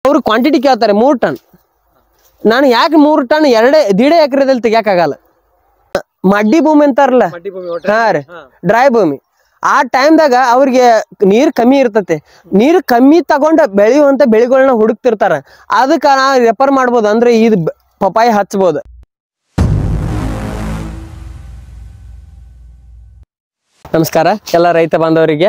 ಅವ್ರು ಕ್ವಾಂಟಿಟಿ ಕೇಳ್ತಾರೆ ಮೂರು ಟನ್ ನಾನು ಯಾಕೆ ಮೂರು ಟನ್ ಎರಡೇ ದೀಡೇ ಎಕರೆದಲ್ಲಿ ತೆಗಿಯಕ್ಕಾಗಲ್ಲ ಮಡ್ಡಿ ಭೂಮಿ ಅಂತಾರಲ್ಲ ಮಡ್ಡಿ ಭೂಮಿ ಹಾ ರೀ ಹಾ. ಡ್ರೈ ಭೂಮಿ ಆ ಟೈಮ್ದಾಗ ಅವ್ರಿಗೆ ನೀರ್ ಕಮ್ಮಿ ಇರ್ತತೆ ನೀರ್ ಕಮ್ಮಿ ತಗೊಂಡ ಬೆಳೆಯುವಂತ ಬೆಳೆಗಳನ್ನ ಹುಡುಕ್ತಿರ್ತಾರ ಅದಕ್ಕ ನಾ ರೆಫರ್ ಮಾಡ್ಬೋದು ಅಂದ್ರೆ ಇದು ಬ- ಪಪಾಯಿ ಹಚ್ಬೋದು ನಮಸ್ಕಾರ ಎಲ್ಲ ರೈತ ಬಾಂಧವರಿಗೆ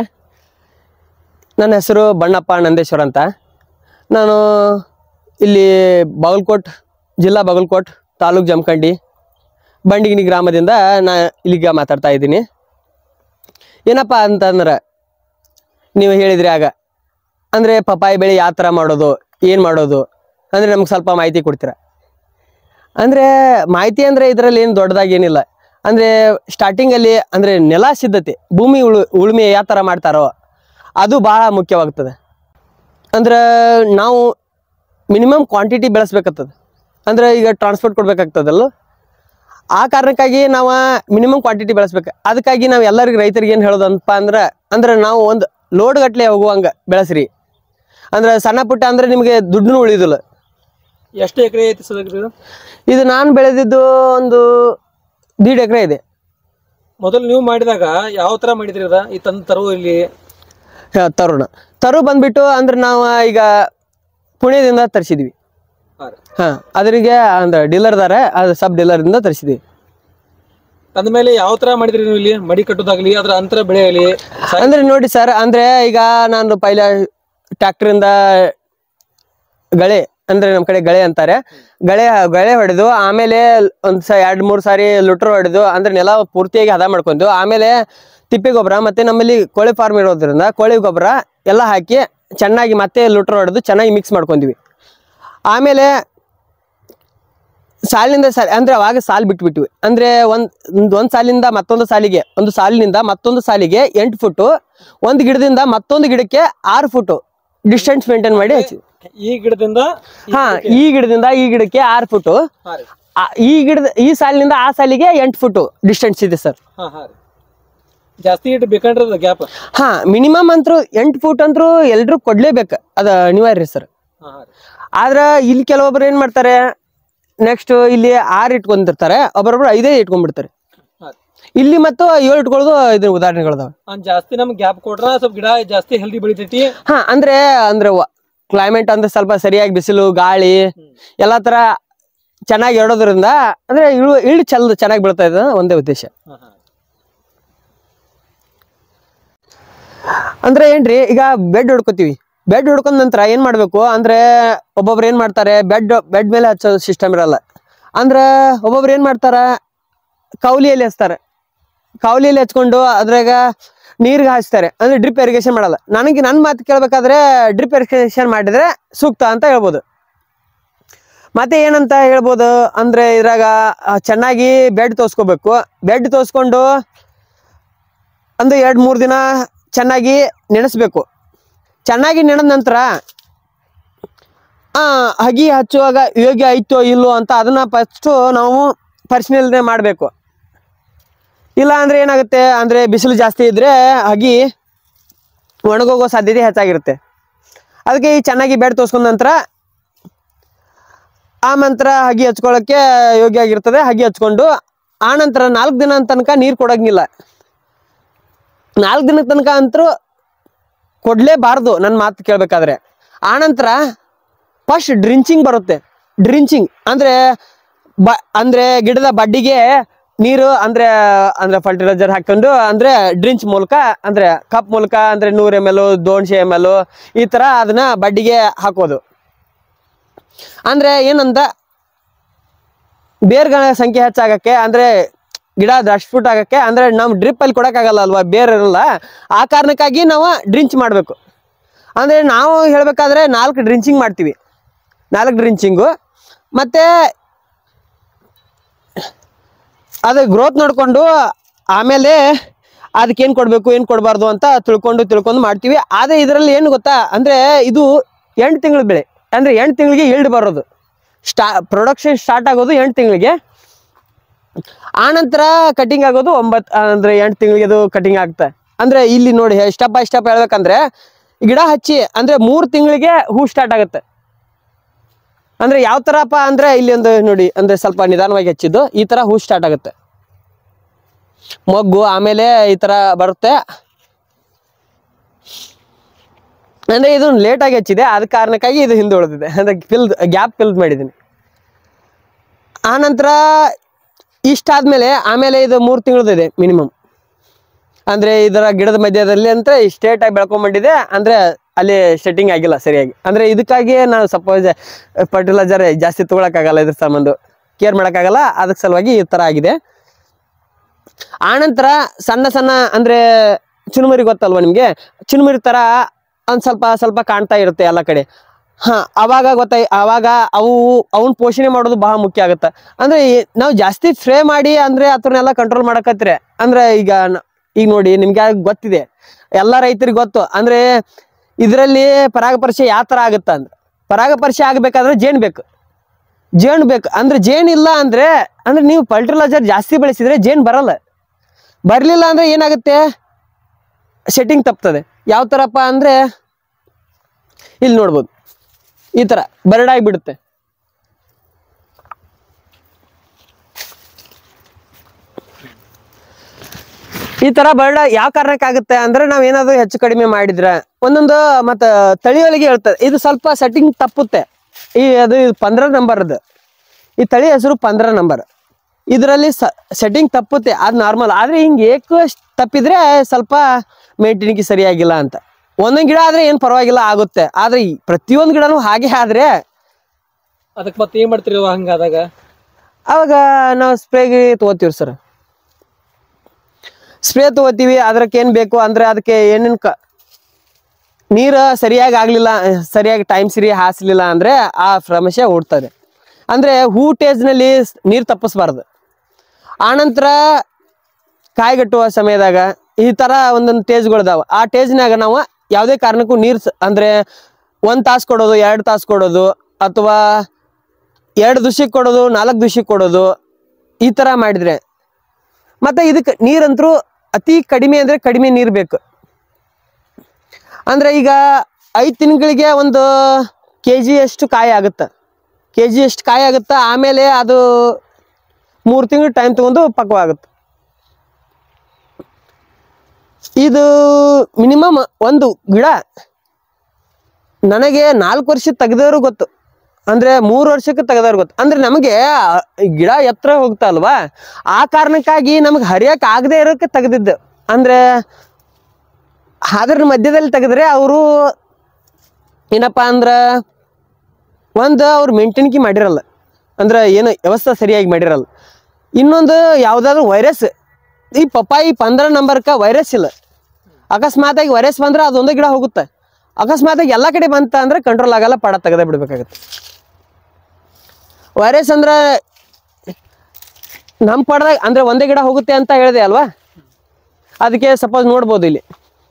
ನನ್ನ ಹೆಸರು ಬಣ್ಣಪ್ಪ ನಂದೇಶ್ವರ ಅಂತ ನಾನು ಇಲ್ಲಿ ಬಾಗಲಕೋಟ್ ಜಿಲ್ಲಾ ಬಾಗಲಕೋಟ್ ತಾಲೂಕ್ ಜಮಖಂಡಿ ಬಂಡಿಗಿನಿ ಗ್ರಾಮದಿಂದ ನಾ ಇಲ್ಲಿಗೆ ಮಾತಾಡ್ತಾ ಇದ್ದೀನಿ ಏನಪ್ಪ ಅಂತಂದ್ರೆ ನೀವು ಹೇಳಿದ್ರಿ ಆಗ ಅಂದರೆ ಪಪಾಯಿ ಬೆಳೆ ಯಾವ ಥರ ಮಾಡೋದು ಏನು ಮಾಡೋದು ಅಂದರೆ ನಮ್ಗೆ ಸ್ವಲ್ಪ ಮಾಹಿತಿ ಕೊಡ್ತೀರಾ ಅಂದರೆ ಮಾಹಿತಿ ಅಂದರೆ ಇದರಲ್ಲಿ ಏನು ದೊಡ್ಡದಾಗಿ ಏನಿಲ್ಲ ಅಂದರೆ ಸ್ಟಾರ್ಟಿಂಗಲ್ಲಿ ಅಂದರೆ ನೆಲ ಸಿದ್ಧತೆ ಭೂಮಿ ಉಳು ಉಳುಮೆ ಯಾವ ಥರ ಮಾಡ್ತಾರೋ ಅದು ಭಾಳ ಮುಖ್ಯವಾಗ್ತದೆ ಅಂದ್ರೆ ನಾವು ಮಿನಿಮಮ್ ಕ್ವಾಂಟಿಟಿ ಬೆಳೆಸ್ಬೇಕಾಗ್ತದೆ ಅಂದರೆ ಈಗ ಟ್ರಾನ್ಸ್ಪೋರ್ಟ್ ಕೊಡ್ಬೇಕಾಗ್ತದಲ್ಲ ಆ ಕಾರಣಕ್ಕಾಗಿ ನಾವು ಮಿನಿಮಮ್ ಕ್ವಾಂಟಿಟಿ ಬೆಳೆಸ್ಬೇಕು ಅದಕ್ಕಾಗಿ ನಾವು ಎಲ್ಲರಿಗೂ ರೈತರಿಗೆ ಏನು ಹೇಳೋದಪ್ಪ ಅಂದ್ರೆ ಅಂದ್ರೆ ನಾವು ಒಂದು ಲೋಡ್ ಗಟ್ಲೆ ಹೋಗುವಂಗ ಬೆಳೆಸ್ರಿ ಅಂದ್ರೆ ಸಣ್ಣ ಪುಟ್ಟ ಅಂದ್ರೆ ನಿಮಗೆ ದುಡ್ಡು ಉಳಿದಿಲ್ಲ ಎಷ್ಟು ಎಕರೆ ಐತಿ ಸರ್ ಇದು ಇದು ನಾನು ಬೆಳೆದಿದ್ದು ಒಂದು ದೀಡ್ ಎಕರೆ ಇದೆ ಮೊದಲು ನೀವು ಮಾಡಿದಾಗ ಯಾವ ತರ ಮಾಡಿದ್ರಿ ಅದ ಈ ತಂದು ತರುವ ಇಲ್ಲಿ ಹಾ, ತರುಣ ತರು ಬಂದ್ಬಿಟ್ಟು ಅಂದ್ರೆ ನಾವು ಈಗ ಪುಣೆದಿಂದ ತರಿಸಿದ್ವಿ ಹಾ ರೀ. ಹಾಂ ಅದರಿಗೆ ಅಂದ್ರೆ ಡೀಲರ್ದಾರ ಅದು ಸಬ್ ಡೀಲರಿಂದ ತರಿಸಿದ್ವಿ ತಂದ ಮೇಲೆ ಯಾವ ತರ ಮಾಡಿದ್ರಿ ನೀವು ಇಲ್ಲಿ ಮಡಿ ಕಟ್ಟೋದಾಗ್ಲಿ ಅದ್ರ ಅಂತರ ಬೆಳೆ ಆಗಲಿ ಅಂದ್ರೆ ನೋಡಿ ಸರ್ ಅಂದ್ರೆ ಈಗ ನಾನು ಪೈಲ ಟ್ರ್ಯಾಕ್ಟರಿಂದ ಗಳೆ ಅಂದ್ರೆ ನಮ್ಮ ಕಡೆ ಗಳೆ ಅಂತಾರೆ ಗಳೆ ಗಳೆ ಹೊಡೆದು ಆಮೇಲೆ ಒಂದ್ ಸ ಎರಡ್ ಮೂರ್ ಸಾರಿ ಲುಟ್ರ್ ಹೊಡೆದು ಅಂದ್ರೆ ನೆಲ ಪೂರ್ತಿಯಾಗಿ ಹದ ಮಾಡ್ಕೊಂಡು ಆಮೇಲೆ ತಿಪ್ಪೆ ಗೊಬ್ಬರ ಮತ್ತೆ ನಮ್ಮಲ್ಲಿ ಕೋಳಿ ಫಾರ್ಮ್ ಇರೋದ್ರಿಂದ ಕೋಳಿ ಗೊಬ್ಬರ ಎಲ್ಲ ಹಾಕಿ ಚೆನ್ನಾಗಿ ಮತ್ತೆ ಲುಟ್ರ್ ಹೊಡೆದು ಚೆನ್ನಾಗಿ ಮಿಕ್ಸ್ ಮಾಡ್ಕೊಂಡ್ವಿ ಆಮೇಲೆ ಸಾಲಿನಿಂದ ಸಾಲಿ ಅಂದ್ರೆ ಅವಾಗ ಸಾಲ್ ಬಿಟ್ಬಿಟ್ವಿ ಅಂದ್ರೆ ಒಂದ್ ಒಂದ್- ಒಂದ್ ಸಾಲಿಂದ ಮತ್ತೊಂದು ಸಾಲಿಗೆ ಒಂದು ಸಾಲಿನಿಂದ ಮತ್ತೊಂದು ಸಾಲಿಗೆ ಎಂಟು ಫುಟು ಒಂದು ಗಿಡದಿಂದ ಮತ್ತೊಂದು ಗಿಡಕ್ಕೆ ಆರು ಫುಟು ಡಿಸ್ಟೆನ್ಸ್ ಮೇಂಟೈನ್ ಮಾಡಿ ಹಚ್ಚಿ ಈ ಗಿಡದಿಂದ ಈ ಹಾ ಗಿಡಕ್ಕೆ- ಈ ಗಿಡದಿಂದ ಈ ಗಿಡಕ್ಕೆ ಆರು ಫುಟು ಹಾ ರೀ. ಆ- ಈ ಗಿಡದ ಈ ಸಾಲಿನಿಂದ ಆ ಸಾಲಿಗೆ ಎಂಟು ಫುಟು ಡಿಸ್ಟೆನ್ಸ್ ಇದೆ ಸರ್ ಹಾ ಹಾ ರೀ. ಜಾಸ್ತಿ ಇಟ್ಟು ಬೇಕಂದ್ರೆ ಗ್ಯಾಪ್ ಹಾ ಮಿನಿಮಮ್ ಅಂತೂ ಎಂಟು ಫುಟ್ ಅಂತೂ ಎಲ್ರು ಕೊಡ್ಲೇಬೇಕು ಅದ ಅನಿವಾರ್ಯ ಸರ್ ಹಾ ಹಾ ರೀ. ಆದ್ರ ಇಲ್ಲಿ ಕೆಲವೊಬ್ರು ಏನ್ ಮಾಡ್ತಾರೆ ನೆಕ್ಸ್ಟ್ ಇಲ್ಲಿ ಆರು ಇಟ್ಕೊಂಡಿರ್ತಾರೆ ಒಬ್ಬರೊಬ್ರು ಐದೇ ಇಟ್ಕೊಂಡ್ಬಿಡ್ತಾರೆ ಹಾ ರೀ. ಇಲ್ಲಿ ಮತ್ತು ಏಳು ಇಟ್ಕೊಳ್ಳೋದು ಇದ್ರ ಉದಾಹರಣೆಗಳದಾವ ಅವ್ನ್ ಜಾಸ್ತಿ ನಮ್ಗೆ ಗ್ಯಾಪ್ ಕೊಟ್ರ ಸ್ವಲ್ಪ ಗಿಡ ಜಾಸ್ತಿ ಹೆಲ್ದಿ ಬೆಳಿತೈತಿ ಹಾ ಅಂದ್ರೆ ಅಂದ್ರೆ ಕ್ಲೈಮೇಟ್ ಅಂದ್ರೆ ಸ್ವಲ್ಪ ಸರಿಯಾಗಿ ಬಿಸಿಲು ಗಾಳಿ ಎಲ್ಲಾ ತರ ಚೆನ್ನಾಗಿ ಇಡೋದ್ರಿಂದ ಅಂದ್ರೆ ಇಳು ಇಳು ಚಲ್ದ ಚೆನ್ನಾಗಿ ಬೀಳ್ತಾ ಇದೆ ಒಂದೇ ಉದ್ದೇಶ ಹಾ ಹಾ ಅಂದ್ರೆ ಏನ್ರಿ ಈಗ ಬೆಡ್ ಹೊಡ್ಕೋತೀವಿ ಬೆಡ್ ಹೊಡ್ಕೊಂಡ್ ನಂತರ ಏನ್ ಮಾಡ್ಬೇಕು ಅಂದ್ರೆ ಒಬ್ಬೊಬ್ರು ಏನ್ ಮಾಡ್ತಾರೆ ಬೆಡ್ ಬೆಡ್ ಮೇಲೆ ಹಚ್ಚೋ ಸಿಸ್ಟಮ್ ಇರಲ್ಲ ಅಂದ್ರೆ ಒಬ್ಬೊಬ್ರು ಏನ್ ಮಾಡ್ತಾರ ಕೌಲಿಯಲ್ಲಿ ಹಚ್ತಾರೆ ಕೌಲಿಯಲ್ಲಿ ಹಚ್ಕೊಂಡು ಅದ್ರಾಗ ನೀರ್ಗೆ ಹಾಯಿಸ್ತಾರೆ ಅಂದ್ರೆ ಡ್ರಿಪ್ ಇರಿಗೇಷನ್ ಮಾಡಲ್ಲ ನನಗೆ ನನ್ನ ಮಾತು ಕೇಳ್ಬೇಕಾದ್ರೆ ಡ್ರಿಪ್ ಇರಿಗೇಷನ್ ಮಾಡಿದ್ರೆ ಸೂಕ್ತ ಅಂತ ಹೇಳ್ಬೋದು ಮತ್ತೆ ಏನಂತ ಹೇಳ್ಬೋದು ಅಂದ್ರೆ ಇದ್ರಾಗ ಆ, ಚೆನ್ನಾಗಿ ಬೆಡ್ ತೋರ್ಸ್ಕೋಬೇಕು ಬೆಡ್ ತೋರ್ಸ್ಕೊಂಡು ಒಂದು ಎರಡು ಮೂರು ದಿನ ಚೆನ್ನಾಗಿ ನೆನೆಸ್ಬೇಕು ಚೆನ್ನಾಗಿ ನೆನೆದ ನಂತರ ಆ, ಹಗಿ ಹಚ್ಚುವಾಗ ಯೋಗ್ಯ ಐತೋ ಇಲ್ಲೋ ಅಂತ ಅದನ್ನ ಫಸ್ಟು ನಾವು ಪರಿಶೀಲನೆ ಮಾಡಬೇಕು ಇಲ್ಲ ಅಂದ್ರೆ ಏನಾಗುತ್ತೆ ಅಂದ್ರೆ ಬಿಸಿಲು ಜಾಸ್ತಿ ಇದ್ರೆ ಹಗಿ ಒಣಗೋಗೋ ಸಾಧ್ಯತೆ ಹೆಚ್ಚಾಗಿರುತ್ತೆ ಅದಕ್ಕೆ ಈ ಚೆನ್ನಾಗಿ ಬೆಡ್ ತೋರ್ಸ್ಕೊಂಡ ನಂತರ ಆ ನಂತರ ಹಗಿ ಹಚ್ಕೊಳ್ಳೋಕ್ಕೆ ಯೋಗ್ಯ ಆಗಿರ್ತದೆ ಹಗಿ ಹಚ್ಕೊಂಡು ಆ ನಂತರ ನಾಲ್ಕು ದಿನ ತನಕ ನೀರು ಕೊಡಂಗಿಲ್ಲ ನಾಲ್ಕು ದಿನದ ತನಕ ಅಂತರೂ ಕೊಡ್ಲೇಬಾರ್ದು ನನ್ನ ಮಾತು ಕೇಳಬೇಕಾದ್ರೆ ಆನಂತರ ಫಸ್ಟ್ ಡ್ರಿಂಚಿಂಗ್ ಬರುತ್ತೆ ಡ್ರಿಂಚಿಂಗ್ ಅಂದ್ರೆ ಬ ಅಂದ್ರೆ ಗಿಡದ ಬಡ್ಡಿಗೆ ನೀರು ಅಂದ್ರೆ ಅಂದ್ರೆ ಫರ್ಟಿಲೈಸರ್ ಹಾಕೊಂಡು ಅಂದ್ರೆ ಡ್ರಿಂಚ್ ಮೂಲಕ ಅಂದ್ರೆ ಕಪ್ ಮೂಲಕ ಅಂದ್ರೆ ನೂರು ಎಮ್ ಎಲ್ ದೋನ್ಶೆ ಎಮ್ ಎಲ್ ಈ ತರ ಅದನ್ನ ಬಡ್ಡಿಗೆ ಹಾಕೋದು ಅಂದ್ರೆ ಏನಂತ ಬೇರ್ಗಳ ಸಂಖ್ಯೆ ಹೆಚ್ಚಾಗಕ್ಕೆ ಅಂದ್ರೆ ಗಿಡ ದಷ್ಟಪುಟ್ ಆಗಕ್ಕೆ ಅಂದ್ರೆ ನಾವು ಡ್ರಿಪ್ ಅಲ್ಲಿ ಕೊಡಕ್ಕಾಗಲ್ಲ ಅಲ್ವಾ ಬೇರ್ ಇರಲ್ಲ ಆ ಕಾರಣಕ್ಕಾಗಿ ನಾವು ಡ್ರಿಂಚ್ ಮಾಡಬೇಕು ಅಂದ್ರೆ ನಾವು ಹೇಳ್ಬೇಕಾದ್ರೆ ನಾಲ್ಕು ಡ್ರಿಂಚಿಂಗ್ ಮಾಡ್ತೀವಿ ನಾಲ್ಕು ಡ್ರಿಂಚಿಂಗು ಮತ್ತೆ ಅದು ಗ್ರೋತ್ ನೋಡಿಕೊಂಡು ಆಮೇಲೆ ಅದಕ್ಕೆ ಏನು ಕೊಡಬೇಕು ಏನು ಕೊಡಬಾರ್ದು ಅಂತ ತಿಳ್ಕೊಂಡು ತಿಳ್ಕೊಂಡು ಮಾಡ್ತೀವಿ ಆದರೆ ಇದರಲ್ಲಿ ಏನು ಗೊತ್ತಾ ಅಂದರೆ ಇದು ಎಂಟು ತಿಂಗಳ ಬೆಳೆ ಅಂದರೆ ಎಂಟು ತಿಂಗಳಿಗೆ ಈಲ್ಡ್ ಬರೋದು ಸ್ಟಾ ಪ್ರೊಡಕ್ಷನ್ ಸ್ಟಾರ್ಟ್ ಆಗೋದು ಎಂಟು ತಿಂಗಳಿಗೆ ಆನಂತರ ಕಟಿಂಗ್ ಆಗೋದು ಒಂಬತ್ತು ಅಂದರೆ ಎಂಟು ತಿಂಗಳಿಗೆ ಅದು ಕಟಿಂಗ್ ಆಗ್ತದೆ ಅಂದರೆ ಇಲ್ಲಿ ನೋಡಿ ಸ್ಟೆಪ್ ಬೈ ಸ್ಟೆಪ್ ಹೇಳ್ಬೇಕಂದ್ರೆ ಗಿಡ ಹಚ್ಚಿ ಅಂದರೆ ಮೂರು ತಿಂಗಳಿಗೆ ಹೂ ಸ್ಟಾರ್ಟ್ ಆಗುತ್ತೆ ಅಂದ್ರೆ ಯಾವ ತರಪ್ಪ ಅಂದ್ರೆ ಇಲ್ಲಿ ಒಂದು ನೋಡಿ ಅಂದ್ರೆ ಸ್ವಲ್ಪ ನಿಧಾನವಾಗಿ ಹಚ್ಚಿದ್ದು ಈ ತರ ಹೂ ಸ್ಟಾರ್ಟ್ ಆಗುತ್ತೆ ಮೊಗ್ಗು ಆಮೇಲೆ ಈ ತರ ಬರುತ್ತೆ ಅಂದ್ರೆ ಇದು ಲೇಟ್ ಆಗಿ ಹಚ್ಚಿದೆ ಅದ ಕಾರಣಕ್ಕಾಗಿ ಇದು ಹಿಂದೆ ಉಳಿದಿದೆ ಅಂದ್ರೆ ಫಿಲ್ ಗ್ಯಾಪ್ ಫಿಲ್ ಮಾಡಿದ್ದೀನಿ ಆ ನಂತರ ಇಷ್ಟಾದ್ಮೇಲೆ ಆಮೇಲೆ ಇದು ಮೂರು ತಿಂಗಳದಿದೆ ಮಿನಿಮಮ್ ಅಂದ್ರೆ ಇದರ ಗಿಡದ ಮಧ್ಯದಲ್ಲಿ ಅಂತ ಸ್ಟ್ರೇಟ್ ಆಗಿ ಬೆಳ್ಕೊಂಡ್ಬಿಟ್ಟಿದೆ ಅಂದ್ರೆ ಅಲ್ಲಿ ಸೆಟ್ಟಿಂಗ್ ಆಗಿಲ್ಲ ಸರಿಯಾಗಿ ಅಂದ್ರೆ ಇದಕ್ಕಾಗಿ ನಾವು ಸಪೋಸ್ ಫರ್ಟಿಲೈಸರ್ ಜಾಸ್ತಿ ತಗೊಳಕ್ಕಾಗಲ್ಲ ಇದ್ರ ಸಂಬಂಧ ಕೇರ್ ಮಾಡೋಕ್ಕಾಗಲ್ಲ ಅದಕ್ಕೆ ಸಲುವಾಗಿ ಈ ಥರ ಆಗಿದೆ ಆನಂತರ ಸಣ್ಣ ಸಣ್ಣ ಅಂದ್ರೆ ಚುನುಮುರಿ ಗೊತ್ತಲ್ವಾ ನಿಮಗೆ ಚುನುಮುರಿ ಥರ ಒಂದು ಸ್ವಲ್ಪ ಸ್ವಲ್ಪ ಕಾಣ್ತಾ ಇರುತ್ತೆ ಎಲ್ಲ ಕಡೆ ಹಾ ಅವಾಗ ಗೊತ್ತಾಯ್ ಅವಾಗ ಅವು ಅವನ್ ಪೋಷಣೆ ಮಾಡೋದು ಬಹಳ ಮುಖ್ಯ ಆಗುತ್ತೆ ಅಂದ್ರೆ ಈ- ನಾವು ಜಾಸ್ತಿ ಸ್ಪ್ರೇ ಮಾಡಿ ಅಂದ್ರೆ ಅದನ್ನೆಲ್ಲ ಕಂಟ್ರೋಲ್ ಮಾಡಕತ್ರೆ ಅಂದ್ರೆ ಈಗ ನ- ಈಗ ನೋಡಿ ನಿಮ್ಗೆ ಗೊತ್ತಿದೆ ಎಲ್ಲ ರೈತರಿಗೆ ಗೊತ್ತು ಅಂದ್ರೆ ಇದರಲ್ಲಿ ಪರಾಗಪರ್ಶೆ ಯಾವ ತರ ಆಗುತ್ತೆ ಅಂದ್ರೆ ಪರಾಗಪರ್ಶೆ ಆಗ್ಬೇಕಾದ್ರೆ ಜೇನ್ ಬೇಕು ಜೇನ್ ಬೇಕು ಅಂದ್ರೆ ಜೇನ್ ಇಲ್ಲ ಅಂದ್ರೆ ಅಂದ್ರೆ ನೀವು ಫರ್ಟಿಲೈಸರ್ ಜಾಸ್ತಿ ಬೆಳೆಸಿದ್ರೆ ಜೇನ್ ಬರಲ್ಲ ಬರ್ಲಿಲ್ಲ ಅಂದ್ರೆ ಏನಾಗುತ್ತೆ ಸೆಟ್ಟಿಂಗ್ ತಪ್ತದೆ ಯಾವ ಥರಪ್ಪ ಅಂದ್ರೆ ಇಲ್ಲಿ ನೋಡ್ಬೋದು ಈ ಥರ ಬರಡಾಗಿ ಬಿಡುತ್ತೆ ಈ ತರ ಬರ್ಡ ಯಾವ ಕಾರಣಕ್ಕಾಗುತ್ತೆ ಅಂದ್ರೆ ನಾವ್ ಏನಾದ್ರು ಹೆಚ್ಚು ಕಡಿಮೆ ಮಾಡಿದ್ರೆ ಒಂದೊಂದು ಮತ್ತ ತಳಿಯೊಳಗೆ ಹೇಳ್ತದೆ ಇದು ಸ್ವಲ್ಪ ಸೆಟ್ಟಿಂಗ್ ತಪ್ಪುತ್ತೆ ಈ ಅದು ಪಂದ್ರ ನಂಬರ್ದು ಈ ತಳಿ ಹೆಸರು ಪಂದ್ರ ನಂಬರ್ ಇದರಲ್ಲಿ ಸೆಟ್ಟಿಂಗ್ ತಪ್ಪುತ್ತೆ ಅದು ನಾರ್ಮಲ್ ಆದ್ರೆ ಹಿಂಗೆ ಏಕ ತಪ್ಪಿದ್ರೆ ಸ್ವಲ್ಪ ಮೇಂಟೈನಿಂಗ್ ಸರಿಯಾಗಿಲ್ಲ ಅಂತ ಒಂದೊಂದು ಗಿಡ ಆದ್ರೆ ಏನು ಪರವಾಗಿಲ್ಲ ಆಗುತ್ತೆ ಆದ್ರೆ ಈ ಪ್ರತಿಯೊಂದು ಗಿಡನೂ ಹಾಗೆ ಆದ್ರೆ ಅದಕ್ಕೆ ಮತ್ತೆ ಏನ್ ಮಾಡ್ತೀರಿ ಅವ ಹಂಗಾದಾಗ ಅವಾಗ ನಾವು ಸ್ಪ್ರೇಗೆ ತಗೋತೀವಿ ಸರ್ ಸ್ಪ್ರೇ ತಗೋತೀವಿ ಅದಕ್ಕೆ ಏನು ಬೇಕು ಅಂದ್ರೆ ಅದಕ್ಕೆ ಏನೇನು ಕ ನೀರು ಸರಿಯಾಗಿ ಆಗಲಿಲ್ಲ ಸರಿಯಾಗಿ ಟೈಮ್ ಸರಿ ಹಾಸಲಿಲ್ಲ ಅಂದ್ರೆ ಆ ಸಮಸ್ಯೆ ಓಡ್ತದೆ ಅಂದ್ರೆ ಹೂ ಟೇಜ್ನಲ್ಲಿ ನೀರು ತಪ್ಪಿಸ್ಬಾರ್ದು ಆನಂತರ ಕಾಯಿಗಟ್ಟುವ ಸಮಯದಾಗ ಈ ಥರ ಒಂದೊಂದು ಟೇಜ್ಗಳಿದಾವೆ ಆ ಟೇಜ್ನಾಗ ನಾವು ಯಾವುದೇ ಕಾರಣಕ್ಕೂ ನೀರು ಅಂದ್ರೆ ಒಂದು ತಾಸು ಕೊಡೋದು ಎರಡು ತಾಸು ಕೊಡೋದು ಅಥವಾ ಎರಡು ದಿವ್ಸಕ್ಕೆ ಕೊಡೋದು ನಾಲ್ಕು ದಿವ್ಸಕ್ಕೆ ಕೊಡೋದು ಈ ಥರ ಮಾಡಿದ್ರೆ ಮತ್ತೆ ಇದಕ್ಕೆ ನೀರಂತರೂ ಅತಿ ಕಡಿಮೆ ಅಂದರೆ ಕಡಿಮೆ ನೀರು ಬೇಕು ಅಂದ್ರೆ ಈಗ ಐದು ತಿಂಗಳಿಗೆ ಒಂದು ಕೆ ಜಿ ಅಷ್ಟು ಕಾಯಿ ಆಗುತ್ತೆ ಕೆ ಜಿ ಅಷ್ಟು ಕಾಯಿ ಆಗುತ್ತೆ ಆಮೇಲೆ ಅದು ಮೂರು ತಿಂಗಳು ಟೈಮ್ ತಗೊಂಡು ಪಕ್ವಾಗುತ್ತೆ ಇದು ಮಿನಿಮಮ್ ಒಂದು ಗಿಡ ನನಗೆ ನಾಲ್ಕು ವರ್ಷ ತೆಗೆದವರು ಗೊತ್ತು ಅಂದ್ರೆ ಮೂರು ವರ್ಷಕ್ಕೆ ತೆಗೆದವ್ರು ಗೊತ್ತು ಅಂದ್ರೆ ನಮಗೆ ಆ ಗಿಡ ಎತ್ತರ ಹೋಗ್ತಾ ಅಲ್ವಾ ಆ ಕಾರಣಕ್ಕಾಗಿ ನಮಗೆ ಹರಿಯಕ್ಕೆ ಆಗದೆ ಇರೋಕ್ಕೆ ತೆಗೆದಿದ್ದು ಅಂದ್ರೆ ಅದ್ರ ಮಧ್ಯದಲ್ಲಿ ತೆಗೆದ್ರೆ ಅವರು ಏನಪ್ಪಾ ಅಂದ್ರೆ ಒಂದು ಅವ್ರು ಮೇಂಟೈನ್ಕಿ ಮಾಡಿರಲ್ಲ ಅಂದ್ರೆ ಏನು ವ್ಯವಸ್ಥೆ ಸರಿಯಾಗಿ ಮಾಡಿರಲ್ಲ ಇನ್ನೊಂದು ಯಾವುದಾದ್ರೂ ವೈರಸ್ ಈ ಪಪ್ಪಾಯಿ ಪಂದ್ರ ನಂಬರ್ಕ ವೈರಸ್ ಇಲ್ಲ ಅಕಸ್ಮಾತಾಗಿ ವೈರಸ್ ಬಂದ್ರೆ ಅದೊಂದೇ ಗಿಡ ಹೋಗುತ್ತೆ ಅಕಸ್ಮಾತಾಗಿ ಎಲ್ಲ ಕಡೆ ಬಂತ ಅಂದ್ರೆ ಕಂಟ್ರೋಲ್ ಆಗಲ್ಲ ಪಡ ತೆಗೆದೇ ಬಿಡ್ಬೇಕಾಗತ್ತೆ ವೈರಸ್ ಅಂದ್ರೆ ನಮ್ಮ ಪಡದಾಗ ಅಂದ್ರೆ ಒಂದೇ ಗಿಡ ಹೋಗುತ್ತೆ ಅಂತ ಹೇಳಿದೆ ಅಲ್ವಾ ಅದಕ್ಕೆ ಸಪೋಸ್ ನೋಡ್ಬೋದು ಇಲ್ಲಿ